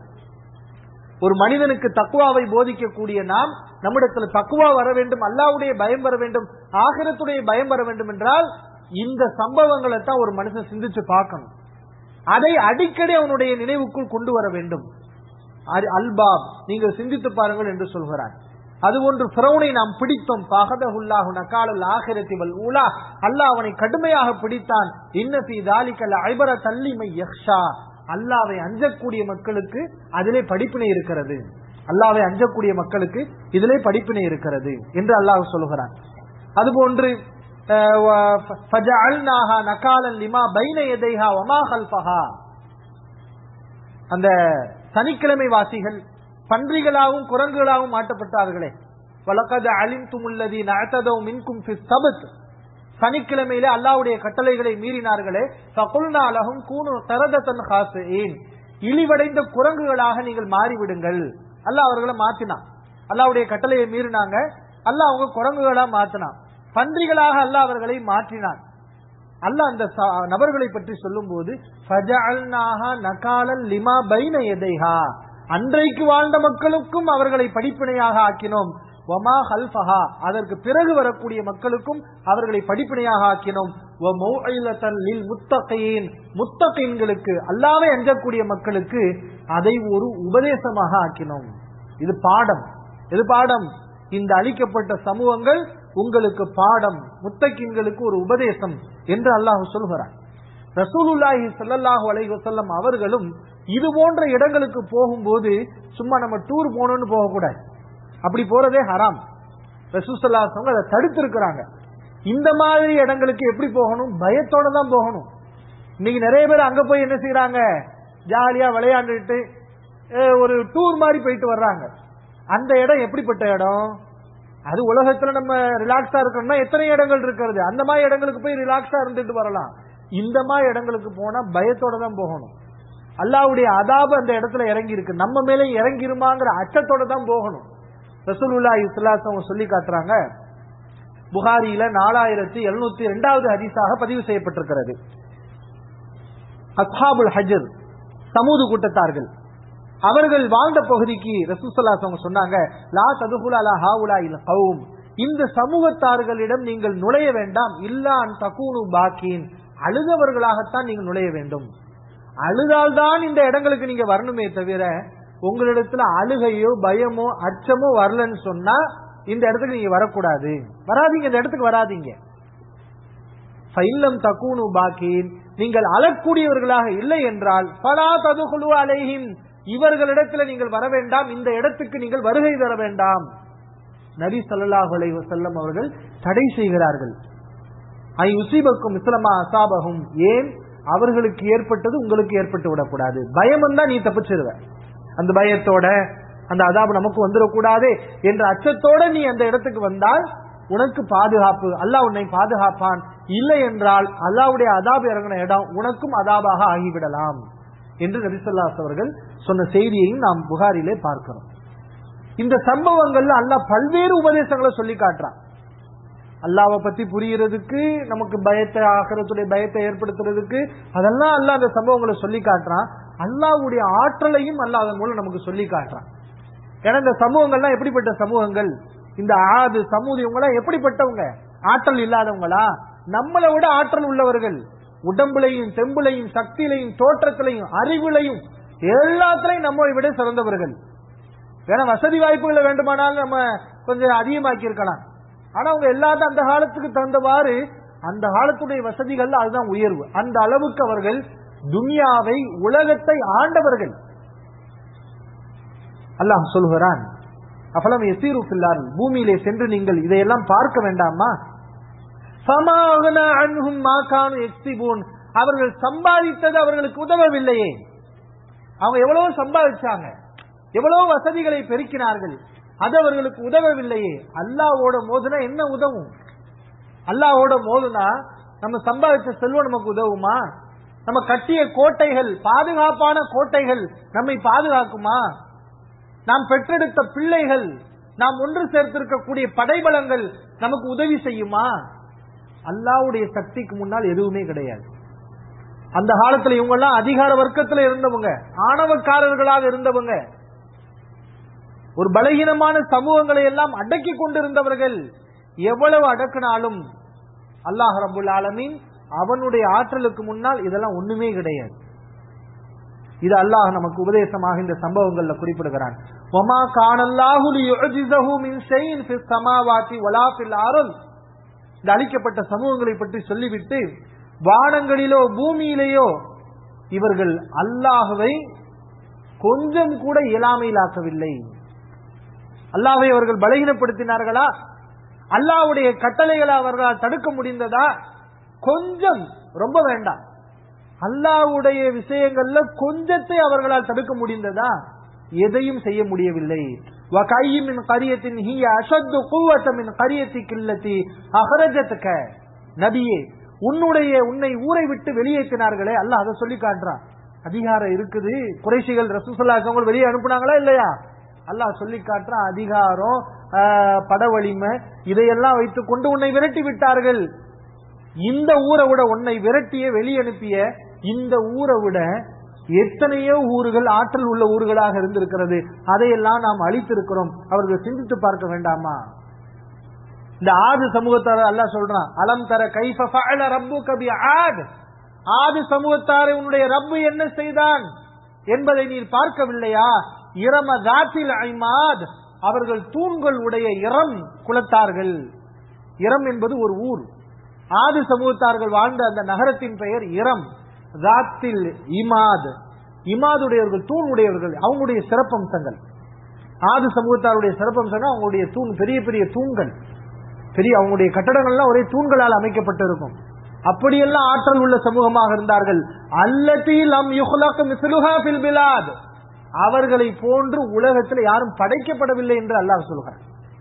Speaker 2: ஒரு மனிதனுக்கு தக்குவாவை போதிக்கக்கூடிய நாம் நம்மிடத்துல தக்குவா வர வேண்டும் அல்லாவுடைய பயம் வர வேண்டும் ஆகிரத்துடைய பயம் வர வேண்டும் என்றால் இந்த சம்பவங்களை தான் ஒரு மனுஷன் சிந்திச்சு பார்க்கணும் அதை அடிக்கடி அவனுடைய நினைவுக்குள் கொண்டு வர வேண்டும் அல்- அல்பாப் நீங்கள் சிந்தித்து பாருங்கள் என்று சொல்கிறார் அதுபோன்று பிரௌனை நாம் பிடித்தோம் பகதஹுல்லாஹு நகாலல் ஆகிரத்தி வல் ஊலா அல்லாஹ் அவனை கடுமையாக பிடித்தான் இன்னபி தாலிக்கல் ஐபர தல்லிமை யக்ஷா அல்லாவை அஞ்சக்கூடிய மக்களுக்கு அதிலே படிப்பினை இருக்கிறது அல்லாவை அஞ்சக்கூடிய மக்களுக்கு இதிலே படிப்பினை இருக்கிறது என்று அல்லாஹ் சொல்கிறான் அதுபோன்று அஹ், வ- ஃபஜஅல்நாஹா நகாலன் லிமா பைன யதைஹா வமா கல்ஃபஹா அந்த சனிக்கிழமை வாசிகள் பன்றிகளாகவும் குரங்குகளாகவும் மாட்டப்பட்டார்களே வலக்கது அலிந்துமுல்லதி நஅததவு மின்கும் ஃபி சபத் சனிக்கிழமையிலே அல்லாஹ்வுடைய கட்டளைகளை மீறினார்களே ஃபகுல்னா லஹும் கூனு தரதத்தன் ஹாசியின் இழிவடைந்த குரங்குகளாக நீங்கள் மாறிவிடுங்கள் அல்லாஹ் அவர்களை மாத்தினான் அல்லாஹ்வுடைய கட்டளையை மீறினாங்க அல்லாஹ் அவங்க குரங்குகளா மாத்தினான் பன்றிகளாக அல்லாஹ் அவர்களை மாற்றினான் அல்லாஹ் அந்த ச- நபர்களை பற்றி சொல்லும்போது ஃபஜஅல்நாஹா நகாலல் லிமா பைன யதைஹா அன்றைக்கு வாழ்ந்த மக்களுக்கும் அவர்களை படிப்பினையாக ஆக்கினோம் வமா ஹல்ஃபஹா அதற்கு பிறகு வரக்கூடிய மக்களுக்கும் அவர்களை படிப்பினையாக ஆக்கினோம் வ மௌஇலத்தன் லில் முத்தகீன் முத்தகீன்களுக்கு அல்லாவே அஞ்சக்கூடிய மக்களுக்கு அதை ஒரு உபதேசமாக ஆக்கினோம் இது பாடம் இது பாடம் இந்த அழிக்கப்பட்ட சமூகங்கள் உங்களுக்கு பாடம் முத்தக்கின்களுக்கு ஒரு உபதேசம் என்று அல்லாஹ் சொல்கிறார் ரசூலுல்லாஹி ஸல்லல்லாஹு அலைஹி வஸல்லம் அவர்களும் இது போன்ற இடங்களுக்கு போகும்போது சும்மா நம்ம டூர் போகணும்னு போகக்கூடாது அப்படி போறதே ஹராம் ரசூசல்லாசவங்க அதை தடுத்து இருக்கிறாங்க இந்த மாதிரி இடங்களுக்கு எப்படி போகணும் பயத்தோட தான் போகணும் இன்னைக்கு நிறைய பேர் அங்க போய் என்ன செய்யறாங்க ஜாலியா விளையாண்டுட்டு அஹ், ஒரு டூர் மாதிரி போயிட்டு வர்றாங்க அந்த இடம் எப்படிப்பட்ட இடம் அது உலகத்துல நம்ம ரிலாக்ஸா இருக்கணும்னா எத்தனை இடங்கள் இருக்கிறது அந்த மாதிரி இடங்களுக்கு போய் ரிலாக்ஸா இருந்துட்டு வரலாம் இந்த மாதிரி இடங்களுக்கு போனா பயத்தோட தான் போகணும் அல்லாவுடைய அதாப அந்த இடத்துல இறங்கி இருக்கு நம்ம மேலே இறங்கிருமாங்கிற அச்சத்தோட தான் போகணும் ரசூலுல்லா இஸ்லாஸ் அவங்க சொல்லி காட்டுறாங்க புகாரியில நாலாயிரத்தி எழுநூத்தி ரெண்டாவது ஹதீஸாக பதிவு செய்யப்பட்டிருக்கிறது அஸ்ஹாபுல் ஹஜர் சமூது கூட்டத்தார்கள் அவர்கள் வாழ்ந்த பகுதிக்கு ரசூசல்லாஸ் அவங்க சொன்னாங்க லா ததுகுல அலா ஹாவுலா இல் கௌம் இந்த சமூகத்தார்களிடம் நீங்கள் நுழைய வேண்டாம் இல்லா அன் தகூனு பாக்கின் அழுதவர்களாகத்தான் நீங்கள் நுழைய வேண்டும் அழுதால்தான் இந்த இடங்களுக்கு நீங்க வரணுமே தவிர உங்களிடத்துல அழுகையோ பயமோ அச்சமோ வரலன்னு சொன்னா இந்த இடத்துக்கு நீங்க வரக்கூடாது வராதீங்க இந்த இடத்துக்கு வராதீங்க ஃபைல்லம் தக்கூனு பாக்கின் நீங்கள் அழக்கூடியவர்களாக இல்லை என்றால் பலா ததுகுலு அலைஹிம் இவர்களிடத்துல நீங்கள் வர வேண்டாம் இந்த இடத்துக்கு நீங்கள் வருகை தர வேண்டாம் நபி ஸல்லல்லாஹு அலைஹி வஸல்லம் அவர்கள் தடை செய்கிறார்கள் ஐ உசீபக்கும் இஸ்லமா அசாபகும் ஏன் அவர்களுக்கு ஏற்பட்டது உங்களுக்கு ஏற்பட்டு விடக்கூடாது பயம் வந்தா நீ தப்பிச்சிருவ அந்த பயத்தோட அந்த அதாபு நமக்கு வந்துடக்கூடாது என்ற அச்சத்தோட நீ அந்த இடத்துக்கு வந்தால் உனக்கு பாதுகாப்பு அல்லாஹ் உன்னை பாதுகாப்பான் இல்லை என்றால் அல்லாஹ்வுடைய அதாபு இறங்கின இடம் உனக்கும் அதாபாக ஆகிவிடலாம் என்று நபிசல்லாஸ் அவர்கள் சொன்ன செய்தியையும் நாம் புகாரிலே பார்க்கிறோம் இந்த சம்பவங்கள்ல அல்லாஹ் பல்வேறு உபதேசங்களை சொல்லி காட்டுறான் அல்லாவை பத்தி புரியறதுக்கு நமக்கு பயத்தை ஆகிறதுடைய பயத்தை ஏற்படுத்துறதுக்கு அதெல்லாம் அல்லாஹ் அந்த சம்பவங்களை சொல்லி காட்டுறான் அல்லாஹ்வுடைய ஆற்றலையும் அல்லாஹ் அதன் மூலம் நமக்கு சொல்லி காட்டுறான் ஏன்னா இந்த சமூகங்கள்லாம் எப்படிப்பட்ட சமூகங்கள் இந்த ஆது சமூகம் எல்லாம் எப்படிப்பட்டவங்க ஆற்றல் இல்லாதவங்களா நம்மளை விட ஆற்றல் உள்ளவர்கள் உடம்புலையும் தெம்புலையும் சக்தியிலையும் தோற்றத்திலையும் அறிவுலையும் எல்லாத்திலையும் நம்மை விட சிறந்தவர்கள் வேணா வசதி வாய்ப்புகளை வேண்டுமானாலும் நம்ம கொஞ்சம் அதிகமாக்கி இருக்கலாம் ஆனா அவங்க எல்லாத்தையும் அந்த காலத்துக்கு தகுந்தவாறு அந்த காலத்துடைய வசதிகள் அதுதான் உயர்வு அந்த அளவுக்கு அவர்கள் துனியாவை உலகத்தை ஆண்டவர்கள் அல்லாஹ் சொல்கிறான் அஃபலம் எசீரு பில்லார் பூமியிலே சென்று நீங்கள் இதையெல்லாம் பார்க்க வேண்டாமா ஃபமாகன அன்ஹும் மா கானு யக்ஸிபூன் அவர்கள் சம்பாதித்தது அவர்களுக்கு உதவவில்லையே அவங்க எவ்வளவு சம்பாதிச்சாங்க எவ்வளவு வசதிகளை பெருக்கினார்கள் அது அவர்களுக்கு உதவவில்லையே அல்லாவோட மோதுனா என்ன உதவும் அல்லாவோட மோதுனா நம்ம சம்பாதிச்ச செல்வம் நமக்கு உதவுமா நம்ம கட்டிய கோட்டைகள் பாதுகாப்பான கோட்டைகள் நம்மை பாதுகாக்குமா நாம் பெற்றெடுத்த பிள்ளைகள் நாம் ஒன்று சேர்த்திருக்கக்கூடிய படைபலங்கள் நமக்கு உதவி செய்யுமா அல்லாவுடைய சக்திக்கு முன்னால் எதுவுமே கிடையாது அந்த காலத்துல இவங்க எல்லாம் அதிகார வர்க்கத்துல இருந்தவங்க ஆணவக்காரர்களாக இருந்தவங்க ஒரு பலகீனமான சமூகங்களை எல்லாம் அடக்கி கொண்டிருந்தவர்கள் எவ்வளவு அடக்கினாலும் அல்லாஹ் ரபுல் ஆலமீன் அவனுடைய ஆற்றலுக்கு முன்னால் இதெல்லாம் ஒண்ணுமே கிடையாது இது அல்லாஹ் நமக்கு உபதேசமாக இந்த சம்பவங்கள்ல குறிப்பிடுகிறான் ஒமா கானல்லாஹு லியுஜிஸஹு மின் ஷைஇன் ஃபிஸ் ஸமாவாதி வலா ஃபில் அர்ல் இந்த அழிக்கப்பட்ட சமூகங்களை பற்றி சொல்லிவிட்டு வானங்களிலோ பூமியிலேயோ இவர்கள் அல்லாஹுவை கொஞ்சம் கூட இயலாமையிலாக்கவில்லை அல்லாஹை அவர்கள் பலகீனப்படுத்தினார்களா அல்லாஹ்வுடைய கட்டளைகளை அவர்களால் தடுக்க முடிந்ததா கொஞ்சம் ரொம்ப வேண்டாம் அல்லாஹ்வுடைய விஷயங்கள்ல கொஞ்சத்தை அவர்களால் தடுக்க முடிந்ததா எதையும் செய்ய முடியவில்லை وَكَأَيٍّ مِّن قَرْيَةٍ هِيَ أَشَدُّ قُوَّةً مِّن قَرْيَتِكَ الَّتِي أَخْرَجَتْكَ நபியே உன்னுடைய உன்னை ஊரை விட்டு வெளியேற்றினார்களே அல்லாஹ் அதை சொல்லி காட்டுறான் அதிகாரம் இருக்குது குறைசிகள் ரசூசல்லா அவங்க வெளியே அனுப்புனாங்களா இல்லையா அல்லாஹ் சொல்லி காட்டுறான் அதிகாரம் ஆஹ், பட வலிமை இதையெல்லாம் வைத்துக் கொண்டு உன்னை விரட்டி விட்டார்கள் இந்த ஊரை விட உன்னை விரட்டிய வெளியனுப்பிய இந்த ஊரை விட எத்தனையோ ஊர்கள் ஆற்றல் உள்ள ஊர்களாக இருந்திருக்கிறது அதையெல்லாம் நாம் அழித்திருக்கிறோம் அவர்கள் சிந்தித்து பார்க்க வேண்டாமா இந்த ஆது சமூகத்தார அல்லாஹ் சொல்றான் அலம் தர கைஃப ஃபஅல ரப்புக பி ஆத் ஆது சமூகத்தாரை உன்னுடைய ரப்பு என்ன செய்தான் என்பதை நீர் பார்க்கவில்லையா இரம தாத்தில் ஐமாத் அவர்கள் தூண்கள் உடைய இரம் குலத்தார்கள் இரம் என்பது ஒரு ஊர் ஆது சமூகத்தார்கள் வாழ்ந்த அந்த நகரத்தின் பெயர் இரம் தாத்தில் இமாத் இமாதுடையவர்கள் தூண் உடையவர்கள் அவங்களுடைய சிறப்பம்சங்கள் ஆது சமூகத்தாருடைய சிறப்பம்சங்கள் அவங்களுடைய தூண் பெரிய பெரிய தூண்கள் பெரிய அவங்களுடைய கட்டடங்கள்லாம் ஒரே தூண்களால் அமைக்கப்பட்டிருக்கும் அப்படியெல்லாம் ஆற்றல் உள்ள சமூகமாக இருந்தார்கள் அல்லத்தில் அம் யுஹ்லக் மிஸ்லுஹா ஃபில் பிலாத் அவர்களை போன்று உலகத்தில் யாரும் படைக்கப்படவில்லை என்று அல்லாஹ் சொல்கிறார்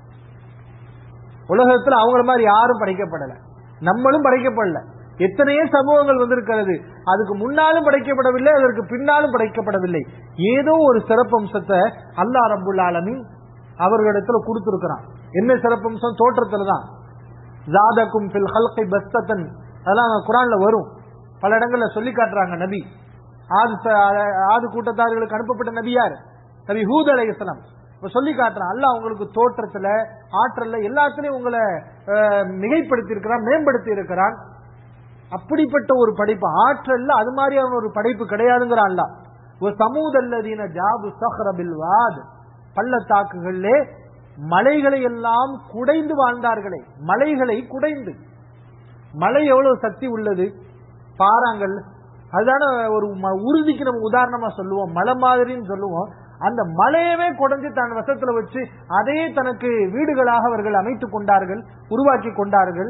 Speaker 2: உலகத்தில் அவங்கள மாதிரி யாரும் படைக்கப்படல நம்மளும் படைக்கப்படல எத்தனையோ சமூகங்கள் வந்திருக்கிறது அதுக்கு முன்னாலும் படைக்கப்படவில்லை அதற்கு பின்னாலும் படைக்கப்படவில்லை ஏதோ ஒரு சிறப்பம்சத்தை அல்லாஹ் ரபுல் ஆலமின் அவர்களிடத்துல கொடுத்திருக்கிறான் என்ன சிறப்பம்சம் தோற்றத்துல தான் ஜாதக்கும் ஃபில் ஹல்கை பஸ்தன் அதெல்லாம் குரான்ல வரும் பல இடங்கள்ல சொல்லி காட்டுறாங்க நபி ஆது ச- ஆது கூட்டத்தார்களுக்கு அனுப்பப்பட்ட நபி யார் நபி ஹூத் அலைஹிஸ்ஸலாம் இப்ப சொல்லி காட்டுறான் அல்லாஹ் உங்களுக்கு தோற்றத்துல ஆற்றல்ல எல்லாத்துலயும் உங்களை அஹ், மிகைப்படுத்தி இருக்கிறான் மேம்படுத்தி இருக்கிறான் அப்படிப்பட்ட ஒரு படைப்பு ஆற்றல்ல அது மாதிரியான ஒரு படைப்பு கிடையாதுங்கிறான் அல்லாஹ் ஒரு சமூதல்லதீன ஜாபு சஹ்ரபில் வாத் பள்ளத்தாக்குகளிலே மலைகளை எல்லாம் குடைந்து வாழ்ந்தார்களே மலைகளை குடைந்து மலை எவ்வளவு சக்தி உள்ளது பாறாங்கல் அதுதானே ஒரு ம- உறுதிக்கு நம்ம உதாரணமா சொல்லுவோம் மலை மாதிரின்னு சொல்லுவோம் அந்த மலையவே குடைஞ்சு தன் வசத்துல வச்சு அதையே தனக்கு வீடுகளாக அவர்கள் அமைத்துக் கொண்டார்கள் உருவாக்கி கொண்டார்கள்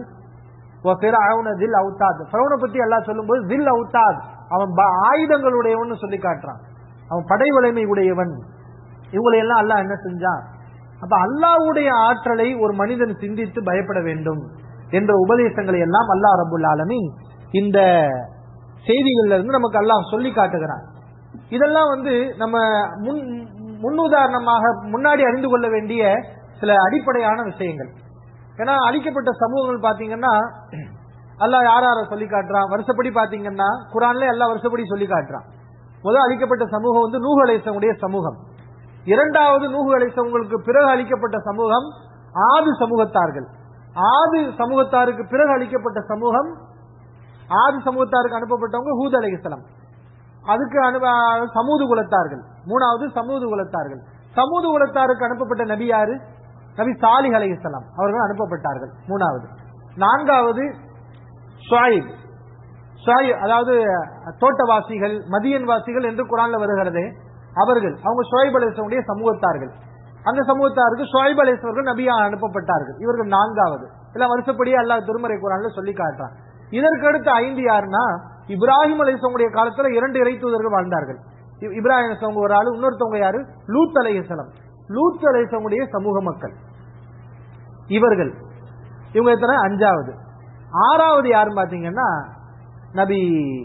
Speaker 2: தில் அவுத்தாத் பிரவுனை பத்தி எல்லாம் சொல்லும்போது தில் அவுத்தாத் அவன் ப- ஆயுதங்களுடையவன் சொல்லி காட்டுறான் அவன் படை வலிமை உடையவன் இவங்களை எல்லாம் அல்லாஹ் என்ன செஞ்சான் அப்ப அல்லாஹ்வுடைய ஆற்றலை ஒரு மனிதன் சிந்தித்து பயப்பட வேண்டும் என்ற உபதேசங்களை எல்லாம் அல்லாஹ் ரபுல் ஆலமீன் இந்த செய்திகள்ல இருந்து நமக்கு அல்லாஹ் சொல்லி காட்டுகிறான் இதெல்லாம் வந்து நம்ம முன் முன்னுதாரணமாக முன்னாடி அறிந்து கொள்ள வேண்டிய சில அடிப்படையான விஷயங்கள் ஏன்னா அழிக்கப்பட்ட சமூகங்கள் பாத்தீங்கன்னா அல்லாஹ் யார் யார சொல்லி காட்டுறான் வருஷப்படி பாத்தீங்கன்னா குரான்ல எல்லா வருஷப்படி சொல்லி காட்டுறான் முதல் அழிக்கப்பட்ட சமூகம் வந்து நூஹ் அலைசமுடைய சமூகம் இரண்டாவது நூஹ் அலைசவங்களுக்கு பிறகு அளிக்கப்பட்ட சமூகம் ஆது சமூகத்தார்கள் ஆது சமூகத்தாருக்கு பிறகு அளிக்கப்பட்ட சமூகம் ஆது சமூகத்தாருக்கு அனுப்பப்பட்டவங்க ஹூத் அலைஹிஸ்ஸலாம் அதுக்கு அனுப சமூது குலத்தார்கள் மூணாவது சமூது குலத்தார்கள் சமூது குலத்தாருக்கு அனுப்பப்பட்ட நபி யாரு நபி சாலிஹ் அலைஹிஸ்ஸலாம் அவர்கள் அனுப்பப்பட்டார்கள் மூணாவது நான்காவது ஷுஐப் ஷுஐப் அதாவது தோட்டவாசிகள் மதியன் வாசிகள் என்று குரான்ல வருகிறதே அவர்கள் அவங்க ஷுஐப் அலைஹிஸ்ஸலாமுடைய சமூகத்தார்கள் அந்த சமூகத்தாருக்கு ஷுஐப் அலைஹிஸ்ஸலாமர்கள் நபியா அனுப்பப்பட்டார்கள் இவர்கள் நான்காவது எல்லாம் வருஷப்படியே அல்லாஹ் திருமறை குரான்ல சொல்லி காட்டுறான் இதற்கு அடுத்து ஐந்து யாருன்னா இப்ராஹிம் அலைஹிஸ்ஸலாமுடைய காலத்துல இரண்டு இறை தூதர்கள் வாழ்ந்தார்கள் இ- இப்ராஹிம் அலைஹிஸ்ஸலாம் ஒரு ஆளு இன்னொருத்தவங்க யாரு லூத் அலைஹிஸ்ஸலாம் லூத் அலைஹிஸ்ஸலாமுடைய சமூக மக்கள் இவர்கள் இவங்க எத்தனை அஞ்சாவது ஆறாவது யாருன்னு பாத்தீங்கன்னா நபி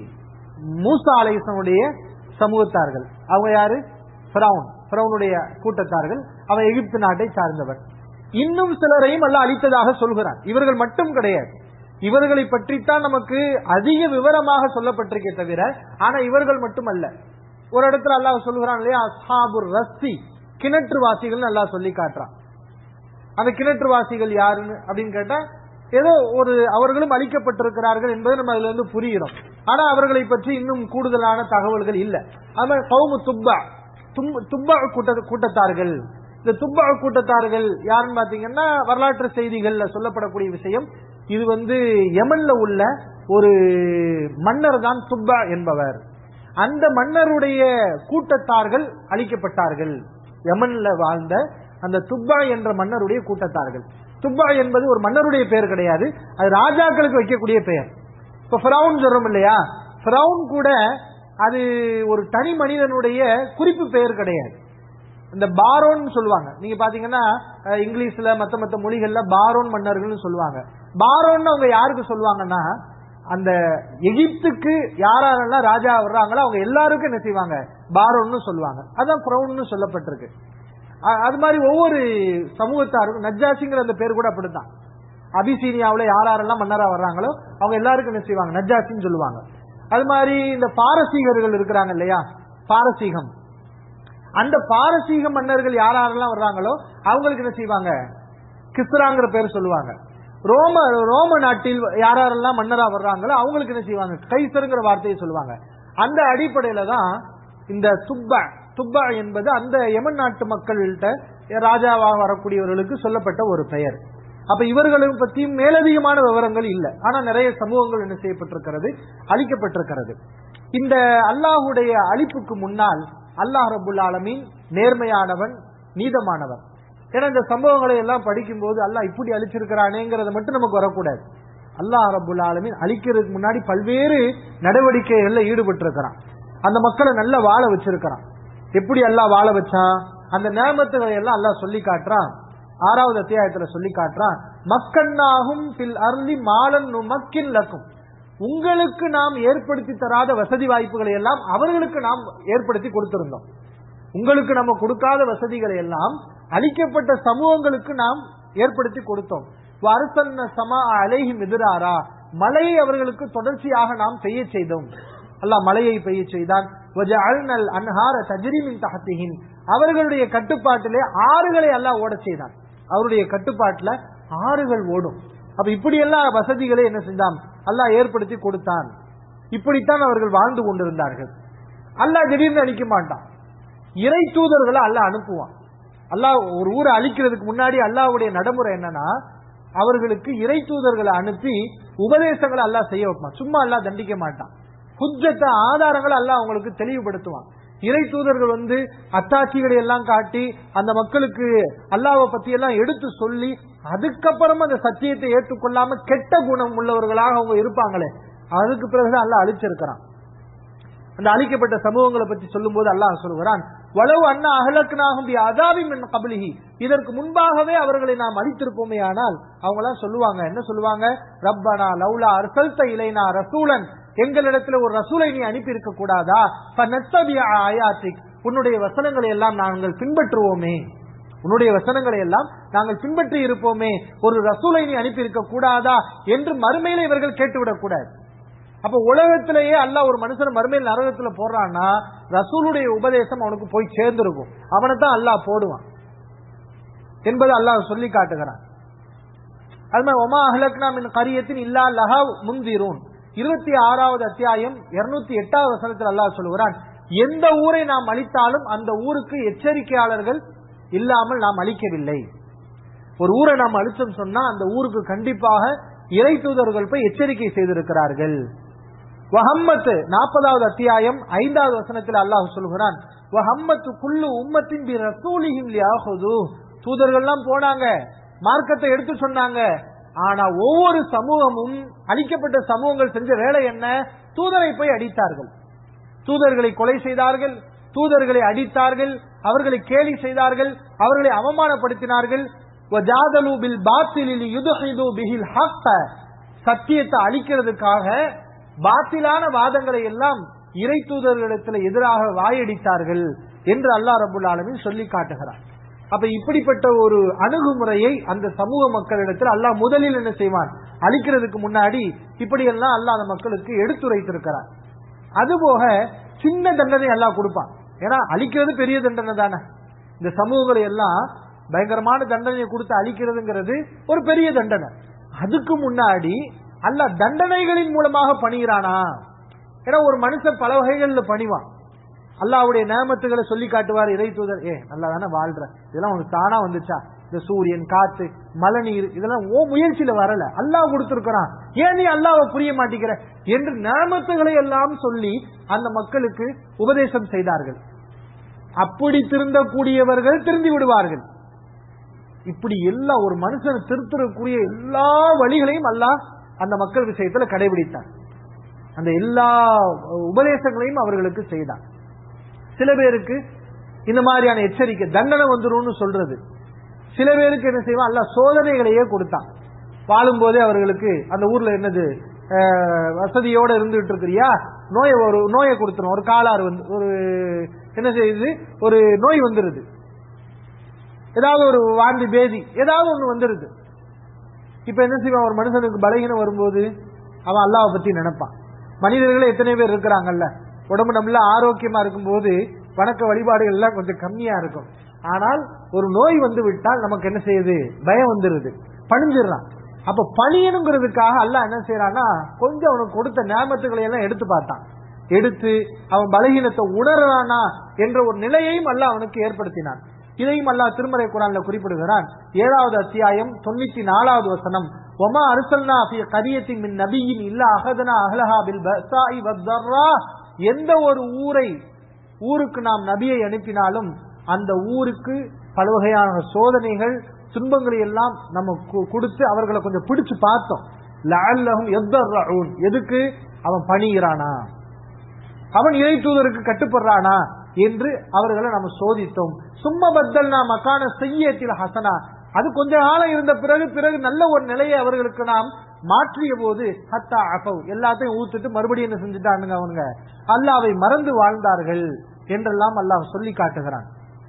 Speaker 2: மூசா அலைஹிஸ்ஸலாமுடைய சமூகத்தார்கள் அவங்க யாரு பிரவுன் பிரவுனுடைய கூட்டத்தார்கள் அவன் எகிப்து நாட்டை சார்ந்தவர் இன்னும் சிலரையும் அல்ல அழித்ததாக சொல்கிறான் இவர்கள் மட்டும் கிடையாது இவர்களை பற்றித்தான் நமக்கு அதிக விவரமாக சொல்லப்பட்டிருக்கே தவிர ஆனா இவர்கள் மட்டுமல்ல ஒரு இடத்துல அல்லாஹ் சொல்லுகிறான் இல்லையா அஸ்ஹாபுர் ரஸ்ஸி கிணற்று வாசிகள் அல்லாஹ் சொல்லி காட்டுறான் அந்த கிணற்றுவாசிகள் யாருன்னு அப்படின்னு கேட்டா ஏதோ ஒரு அவர்களும் அளிக்கப்பட்டிருக்கிறார்கள் என்பதை நம்ம அதுல இருந்து புரிகிறோம் ஆனா அவர்களை பற்றி இன்னும் கூடுதலான தகவல்கள் இல்ல அது மாதிரி கௌமு துப்பா தும்- துப்பா கூட்ட கூட்டத்தார்கள் இந்த துப்பா கூட்டத்தார்கள் யாருன்னு பாத்தீங்கன்னா வரலாற்று செய்திகள்ல சொல்லப்படக்கூடிய விஷயம் இது வந்து யமன்ல உள்ள ஒரு மன்னர் தான் துப்பா என்பவர் அந்த மன்னருடைய கூட்டத்தார்கள் அழிக்கப்பட்டார்கள் யமன்ல வாழ்ந்த அந்த துப்பா என்ற மன்னருடைய கூட்டத்தார்கள் துப்பா என்பது ஒரு மன்னருடைய பெயர் கிடையாது அது ராஜாக்களுக்கு வைக்கக்கூடிய பெயர் இப்ப ஃபிரௌன் சொல்றோம் இல்லையா ஃபிரௌன் கூட அது ஒரு தனி மனிதனுடைய குறிப்பு பெயர் கிடையாது இந்த பாரோன் சொல்லுவாங்க நீங்க பாத்தீங்கன்னா அஹ், இங்கிலீஷ்ல மத்த மத்த மொழிகள்ல பாரோன் மன்னர்கள்னு சொல்லுவாங்க பாரோன்னு அவங்க யாருக்கு சொல்லுவாங்கன்னா அந்த எகிப்துக்கு யாரெல்லாம் ராஜா வர்றாங்களோ அவங்க எல்லாருக்கும் என்ன செய்வாங்க பாரோன்னு சொல்லுவாங்க அதான் பிரவுன்னு சொல்லப்பட்டிருக்கு அ- அது மாதிரி ஒவ்வொரு சமூகத்தாருக்கும் நஜ்ஜாசிங்கிற அந்த பேர் கூட அப்படித்தான் அபிசீனியாவுல யார் யாரெல்லாம் மன்னரா வர்றாங்களோ அவங்க எல்லாருக்கும் என்ன செய்வாங்க நஜ்ஜாசின்னு சொல்லுவாங்க அது மாதிரி இந்த பாரசீகர்கள் இருக்கிறாங்க இல்லையா பாரசீகம் அந்த பாரசீக மன்னர்கள் யார் யாரெல்லாம் வர்றாங்களோ அவங்களுக்கு என்ன செய்வாங்க கிஸ்ராங்கிற பேர் சொல்லுவாங்க ரோம ரோம நாட்டில் யார் யாரெல்லாம் மன்னரா வர்றாங்களோ அவங்களுக்கு என்ன செய்வாங்க கைசருங்கிற வார்த்தையை சொல்லுவாங்க அந்த அடிப்படையில தான் இந்த துப்பா துப்பா என்பது அந்த யமன் நாட்டு மக்கள்கிட்ட ராஜாவாக வரக்கூடியவர்களுக்கு சொல்லப்பட்ட ஒரு பெயர் அப்ப இவர்களும் பற்றியும் மேலதிகமான விவரங்கள் இல்லை ஆனா நிறைய சமூகங்கள் என்ன செய்யப்பட்டிருக்கிறது அழிக்கப்பட்டிருக்கிறது இந்த அல்லாஹுடைய அழிப்புக்கு முன்னால் அல்லாஹ் ரபுல் ஆலமீன் நேர்மையானவன் நீதமானவன் ஏன்னா இந்த சம்பவங்களை எல்லாம் படிக்கும்போது அல்லாஹ் இப்படி அழிச்சிருக்கிறானேங்கிறத மட்டும் நமக்கு வரக்கூடாது அல்லாஹ் ரபுல் ஆலமீன் அழிக்கிறதுக்கு முன்னாடி பல்வேறு நடவடிக்கைகள்ல ஈடுபட்டு இருக்கிறான் அந்த மக்களை நல்லா வாழ வச்சிருக்கிறான் எப்படி அல்லாஹ் வாழ வச்சான் அந்த நேமத்துகளை எல்லாம் அல்லாஹ் சொல்லி காட்டுறான் ஆறாவது அத்தியாயத்துல சொல்லி காட்டுறான் மக்கன்னாகும் பில் அருளி மாலன் மக்கின் லக்கும் உங்களுக்கு நாம் ஏற்படுத்தி தராத வசதி வாய்ப்புகளை எல்லாம் அவர்களுக்கு நாம் ஏற்படுத்தி கொடுத்திருந்தோம் உங்களுக்கு நம்ம கொடுக்காத வசதிகளை எல்லாம் அளிக்கப்பட்ட சமூகங்களுக்கு நாம் ஏற்படுத்தி கொடுத்தோம் அரசன்ன சமா அலைஹிம் எதிராரா மழையை அவர்களுக்கு தொடர்ச்சியாக நாம் பெய்ய செய்தோம் அல்லாஹ் மழையை பெய்ய செய்தான் அன்ஹார தஜரிமின் தகத்திகின் அவர்களுடைய கட்டுப்பாட்டிலே ஆறுகளை அல்லாஹ் ஓட செய்தான் அவருடைய கட்டுப்பாட்டுல ஆறுகள் ஓடும் அப்ப இப்படி எல்லாம் வசதிகளை என்ன செஞ்சான் அல்லாஹ் ஏற்படுத்தி கொடுத்தான் இப்படித்தான் அவர்கள் வாழ்ந்து கொண்டிருந்தார்கள் அல்லாஹ் திடீர்னு அழிக்க மாட்டான் இறை தூதர்களை அல்லாஹ் அனுப்புவான் அல்லாஹ் ஒரு ஊரை அழிக்கிறதுக்கு முன்னாடி அல்லாஹ்வுடைய நடைமுறை என்னன்னா அவர்களுக்கு இறை தூதர்களை அனுப்பி உபதேசங்களை அல்லாஹ் செய்ய வைப்பான் சும்மா அல்லாஹ் தண்டிக்க மாட்டான் குஜத்தை ஆதாரங்களை அல்லாஹ் அவங்களுக்கு தெளிவுபடுத்துவான் இறை தூதர்கள் வந்து அத்தாட்சிகளை எல்லாம் காட்டி அந்த மக்களுக்கு அல்லாவை பத்தி எல்லாம் எடுத்து சொல்லி அதுக்கப்புறமா அந்த சத்தியத்தை ஏற்றுக்கொள்ளாம கெட்ட குணம் உள்ளவர்களாக அவங்க இருப்பாங்களே அதுக்கு பிறகுதான் அல்லாஹ் அழிச்சிருக்கிறான் அந்த அழிக்கப்பட்ட சமூகங்களை பற்றி சொல்லும் போது அல்லாஹ் சொல்கிறான் வளவு அண்ணா அகலக்கனாகும் அதாபிம் என் கபலிகி இதற்கு முன்பாகவே அவர்களை நாம் அழித்திருப்போமே ஆனால் அவங்க எல்லாம் சொல்லுவாங்க என்ன சொல்லுவாங்க ரப்பனா லவ்லா அர்சல்த இலைனா ரசூலன் எங்களிடத்துல ஒரு ரசூலை நீ அனுப்பி இருக்க கூடாதா ஆயாத்திக் உன்னுடைய வசனங்களை எல்லாம் நாங்கள் பின்பற்றுவோமே உன்னுடைய வசனங்களை எல்லாம் நாங்கள் பின்பற்றி இருப்போமே ஒரு ரசூலை நீ அனுப்பி இருக்க கூடாதா என்று மறுமையில இவர்கள் கேட்டுவிடக் கூடாது அப்ப உலகத்திலேயே அல்ல ஒரு மனுஷன் மறுமையில் நரகத்துல போடுறான்னா ரசூலுடைய உபதேசம் அவனுக்கு போய் சேர்ந்திருக்கும் அவனை தான் அல்லாஹ் போடுவான் என்பது அல்லாஹ் சொல்லி காட்டுகிறான் அது மாதிரி ஒமா அஹலக்னா மின் கரியத்தின் இல்லா லஹா முந்திரூன் இருபத்தி ஆறாவது அத்தியாயம் இருநூத்தி எட்டாவது வசனத்தில் அல்லாஹ் சொல்லுகிறான் எந்த ஊரை நாம் அழித்தாலும் அந்த ஊருக்கு எச்சரிக்கையாளர்கள் இல்லாமல் நாம் அழிக்கவில்லை ஒரு ஊரை நாம் அழிச்சோம் சொன்னா அந்த ஊருக்கு கண்டிப்பாக இறை தூதர்கள் போய் எச்சரிக்கை செய்திருக்கிறார்கள் வஹம்மத்து நாற்பதாவது அத்தியாயம் ஐந்தாவது வசனத்தில் அல்லாஹ் சொல்கிறான் வஹம்மத்து குள்ளு உம்மத்தின் பி ரசூலிஹிம் லியாஹுது தூதர்கள்லாம் போனாங்க மார்க்கத்தை எடுத்து சொன்னாங்க ஆனா ஒவ்வொரு சமூகமும் அழிக்கப்பட்ட சமூகங்கள் செஞ்ச வேலை என்ன தூதரை போய் அடித்தார்கள் தூதர்களை கொலை செய்தார்கள் தூதர்களை அடித்தார்கள் அவர்களை கேலி செய்தார்கள் அவர்களை அவமானப்படுத்தினார்கள் சத்தியத்தை அழிக்கிறதுக்காக பாத்திலான வாதங்களை எல்லாம் இறை தூதர்களிடத்தில் எதிராக வாயடித்தார்கள் என்று அல்லா ரபுல் ஆலமின் சொல்லி காட்டுகிறார் அப்ப இப்படிப்பட்ட ஒரு அணுகுமுறையை அந்த சமூக மக்களிடத்தில் அல்லாஹ் முதலில் என்ன செய்வான் அழிக்கிறதுக்கு முன்னாடி இப்படியெல்லாம் அல்லாஹ் அந்த மக்களுக்கு எடுத்துரைத்திருக்கிறார் அதுபோக சின்ன தண்டனை எல்லாம் கொடுப்பான் ஏன்னா அழிக்கிறது பெரிய தண்டனை தானே இந்த சமூகங்களை எல்லாம் பயங்கரமான தண்டனையை கொடுத்து அழிக்கிறதுங்கிறது ஒரு பெரிய தண்டனை அதுக்கு முன்னாடி அல்ல தண்டனைகளின் மூலமாக பணிகிறானா ஏன்னா ஒரு மனுஷன் பல வகைகள்ல பணிவான் அல்லாவுடைய நேமத்துகளை சொல்லி காட்டுவார் இறை தூதர் ஏ நல்லா தானே வாழ்ற இதெல்லாம் உனக்கு தானா வந்துச்சா இந்த சூரியன் காத்து மழை நீர் இதெல்லாம் ஓ முயற்சியில வரல அல்லாஹ் கொடுத்திருக்கிறான் ஏன் நீ அல்லாவை புரிய மாட்டேங்கிற என்று நேமத்துகளை எல்லாம் சொல்லி அந்த மக்களுக்கு உபதேசம் செய்தார்கள் அப்படி திருந்தக்கூடியவர்கள் திருந்தி விடுவார்கள் இப்படி எல்லா ஒரு மனுஷனை திருத்தக்கூடிய எல்லா வழிகளையும் அல்லாஹ் அந்த மக்கள் விஷயத்துல கடைபிடித்தார் அந்த எல்லா உபதேசங்களையும் அவர்களுக்கு செய்தார் சில பேருக்கு இந்த மாதிரியான எச்சரிக்கை தண்டனை வந்துரும்னு சொல்றது சில பேருக்கு என்ன செய்வான் அல்ல சோதனைகளையே கொடுத்தான் வாழும் போதே அவர்களுக்கு அந்த ஊர்ல என்னது வசதியோட இருந்துட்டு இருக்கிறியா நோயை ஒரு நோயை கொடுத்துரும் ஒரு காலாறு வந்து ஒரு என்ன செய்யுது ஒரு நோய் வந்துருது ஏதாவது ஒரு வாந்தி பேதி ஏதாவது ஒண்ணு வந்துருது இப்ப என்ன செய்வான் ஒரு மனுஷனுக்கு பலகீனம் வரும்போது அவன் அல்லாவை பத்தி நினைப்பான் மனிதர்களே எத்தனை பேர் இருக்கிறாங்கல்ல உடம்பு நம்மள ஆரோக்கியமா இருக்கும்போது வணக்க வழிபாடுகள் எல்லாம் கொஞ்சம் கம்மியா இருக்கும் ஆனால் ஒரு நோய் வந்து விட்டால் நமக்கு என்ன செய்யுது பயம் வந்துருது பணிஞ்சிடறான் அப்ப பணியணுங்கிறதுக்காக அல்ல என்ன செய்யறான்னா கொஞ்சம் அவனுக்கு கொடுத்த நேமத்துக்களை எல்லாம் எடுத்து பார்த்தான் எடுத்து அவன் பலகீனத்தை உணர்றானா என்ற ஒரு நிலையையும் அல்லாஹ் அவனுக்கு ஏற்படுத்தினான் இதையும் அல்லாஹ் திருமறை குரான்ல குறிப்பிடுகிறான் ஏழாவது அத்தியாயம் தொண்ணூத்தி நாலாவது வசனம் ஒமா அருசல்னா ஃபிய கரியத்தின் மின் நபியின் இல்ல அகதனா அஹ்லஹா பில் பஸாஇ வத்தர்ரா எந்த ஒரு ஊரை ஊருக்கு நாம் நபியை அனுப்பினாலும் அந்த ஊருக்கு பல வகையான சோதனைகள் துன்பங்களை எல்லாம் நம்ம கு- கொடுத்து அவர்களை கொஞ்சம் பிடிச்சு பார்த்தோம் லஅல்லஹும் யத்தர்ரஊன் எதுக்கு அவன் பணிகிறானா அவன் இறை தூதருக்கு கட்டுப்படுறானா என்று அவர்களை நம்ம சோதித்தோம் சும்மா பத்தல்னா மக்கான செய்யத்தில் ஹசனா அது கொஞ்ச காலம் இருந்த பிறகு பிறகு நல்ல ஒரு நிலையை அவர்களுக்கு நாம் மாற்றிய போது ஹத்தா அஃபவ் எல்லாத்தையும் ஊத்துட்டு மறுபடியும் என்ன செஞ்சுட்டானுங்க அவனுங்க அல்லாவை மறந்து வாழ்ந்தார்கள் என்றெல்லாம் அல்லாஹ் சொல்லி காட்டுகிறான்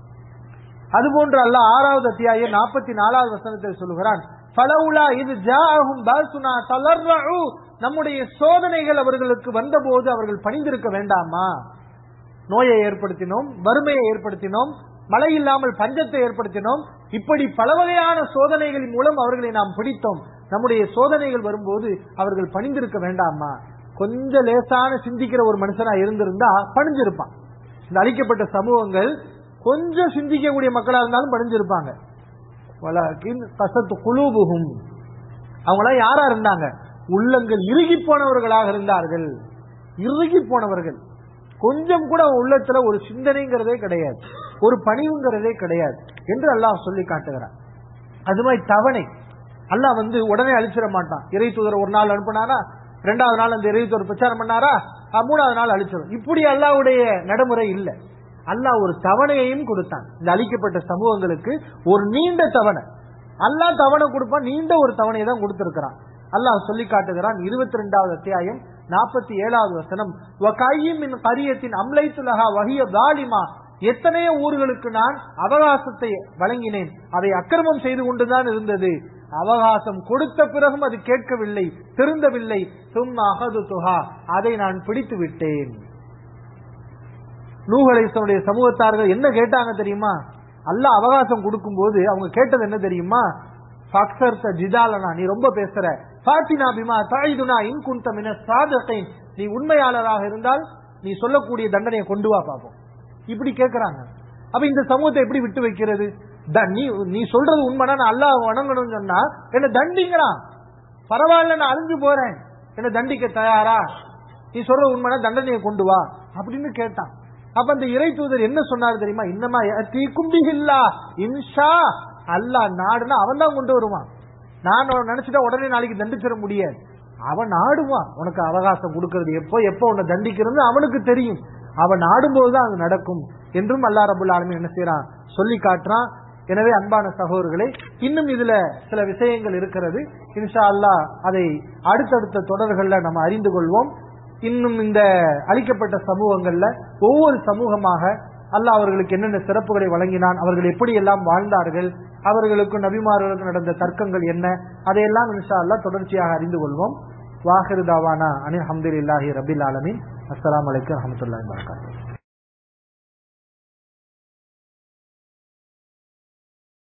Speaker 2: அதுபோன்று அல்லாஹ் ஆறாவது அத்தியாயம் நாற்பத்தி நாலாவது வசனத்தில் சொல்லுகிறான் பலவுலா இது ஜாகும் பாசுனா தளர்ரூ நம்முடைய சோதனைகள் அவர்களுக்கு வந்தபோது அவர்கள் பணிந்திருக்க வேண்டாமா நோயை ஏற்படுத்தினோம் வறுமையை ஏற்படுத்தினோம் மழை இல்லாமல் பஞ்சத்தை ஏற்படுத்தினோம் இப்படி பல வகையான சோதனைகளின் மூலம் அவர்களை நாம் பிடித்தோம் நம்முடைய சோதனைகள் வரும்போது அவர்கள் பணிந்திருக்க வேண்டாமா கொஞ்சம் லேசான சிந்திக்கிற ஒரு மனுஷனா இருந்திருந்தா பணிஞ்சிருப்பான் இந்த அழிக்கப்பட்ட சமூகங்கள் கொஞ்சம் சிந்திக்கக்கூடிய மக்களா இருந்தாலும் பணிஞ்சிருப்பாங்க வலாக்கின் கசத்து குலூபுகும் அவங்களாம் யாரா இருந்தாங்க உள்ளங்கள் இறுகி போனவர்களாக இருந்தார்கள் இறுகி போனவர்கள் கொஞ்சம் கூட அவன் உள்ளத்துல ஒரு சிந்தனைங்கிறதே கிடையாது ஒரு பணிவுங்கிறதே கிடையாது என்று அல்லாஹ் சொல்லி காட்டுகிறான் அது மாதிரி தவணை அல்லாஹ் வந்து உடனே அழிச்சிட மாட்டான் இறை தூதர் ஒரு நாள் அனுப்புனாரா ரெண்டாவது நாள் அந்த இறை தூதர் பிரச்சாரம் பண்ணாரா அஹ் மூணாவது நாள் அழிச்சிடும் இப்படி அல்லாஹ்வுடைய நடைமுறை இல்லை அல்லாஹ் ஒரு தவணையையும் கொடுத்தான் இந்த அழிக்கப்பட்ட சமூகங்களுக்கு ஒரு நீண்ட தவணை அல்லாஹ் தவணை கொடுப்பான் நீண்ட ஒரு தவணையை தான் கொடுத்திருக்கிறான் அல்லாஹ் சொல்லி காட்டுகிறான் இருபத்தி ரெண்டாவது அத்தியாயம் நாற்பத்தி ஏழாவது வசனம் வகையும் மின் கரியத்தின் அம்லைத்துலகா வகிய தாலிமா எத்தனையோ ஊர்களுக்கு நான் அவகாசத்தை வழங்கினேன் அதை அக்கிரமம் செய்து கொண்டுதான் இருந்தது அவகாசம் கொடுத்த பிறகும் அது கேட்கவில்லை திருந்தவில்லை சும்மா அகது துஹா அதை நான் பிடித்து விட்டேன் நூகலேசனுடைய சமூகத்தார்கள் என்ன கேட்டாங்க தெரியுமா அல்லாஹ் அவகாசம் கொடுக்கும்போது அவங்க கேட்டது என்ன தெரியுமா ஃபக்சர்த ஜிதாலனா நீ ரொம்ப பேசுற ஃபாத்தினா பிமா தாயிதுனா இன் குந்த மின சாதகைன் நீ உண்மையாளராக இருந்தால் நீ சொல்லக்கூடிய தண்டனையை கொண்டு வா பாப்போம் இப்படி கேக்குறாங்க அப்ப இந்த சமூகத்தை எப்படி விட்டு வைக்கிறது த- நீ நீ சொல்றது உண்மைனா நான் அல்லாஹ் வணங்கணும்னு சொன்னா என்ன தண்டிங்கிறான் பரவாயில்ல நான் அழிஞ்சு போறேன் என்ன தண்டிக்க தயாரா நீ சொல்றது உண்மைனா தண்டனையை கொண்டு வா அப்படின்னு கேட்டான் அப்ப அந்த இறை தூதர் என்ன சொன்னாரு தெரியுமா இன்னமா தீ கும்பிகில்லா இன்ஷா அல்லாஹ் நாடுனா அவன் தான் கொண்டு வருவான் நான் அவன் நினைச்சிட்டா உடனே நாளைக்கு தண்டிச்சிட முடியாது அவன் நாடுவான் உனக்கு அவகாசம் கொடுக்கறது எப்போ எப்போ உன்னை தண்டிக்கிறது அவனுக்கு தெரியும் அவன் நாடும்போது தான் அது நடக்கும் என்றும் அல்லா ரபுல் ஆலமீன் என்ன செய்யறான் சொல்லி காட்டுறான் எனவே அன்பான சகோதரர்களே இன்னும் இதுல சில விஷயங்கள் இருக்கிறது இன்ஷா அல்லாஹ் அதை அடுத்தடுத்த தொடர்கள்ல நம்ம அறிந்து கொள்வோம் இன்னும் இந்த அளிக்கப்பட்ட சமூகங்கள்ல ஒவ்வொரு சமூகமாக அல்லாஹ் அவர்களுக்கு என்னென்ன சிறப்புகளை வழங்கினான் அவர்கள் எப்படி எல்லாம் வாழ்ந்தார்கள் அவர்களுக்கும் நபிமார்களுக்கும் நடந்த தர்க்கங்கள் என்ன அதையெல்லாம் இன்ஷா அல்லாஹ் தொடர்ச்சியாக அறிந்து கொள்வோம் வாஹிரு தாவானா அனில் அஹமதுல்லாஹி ரபில் ஆலமின் அஸ்ஸலாமு அலைக்கும் வரஹ்மத்துல்லாஹி வபரகாத்துஹு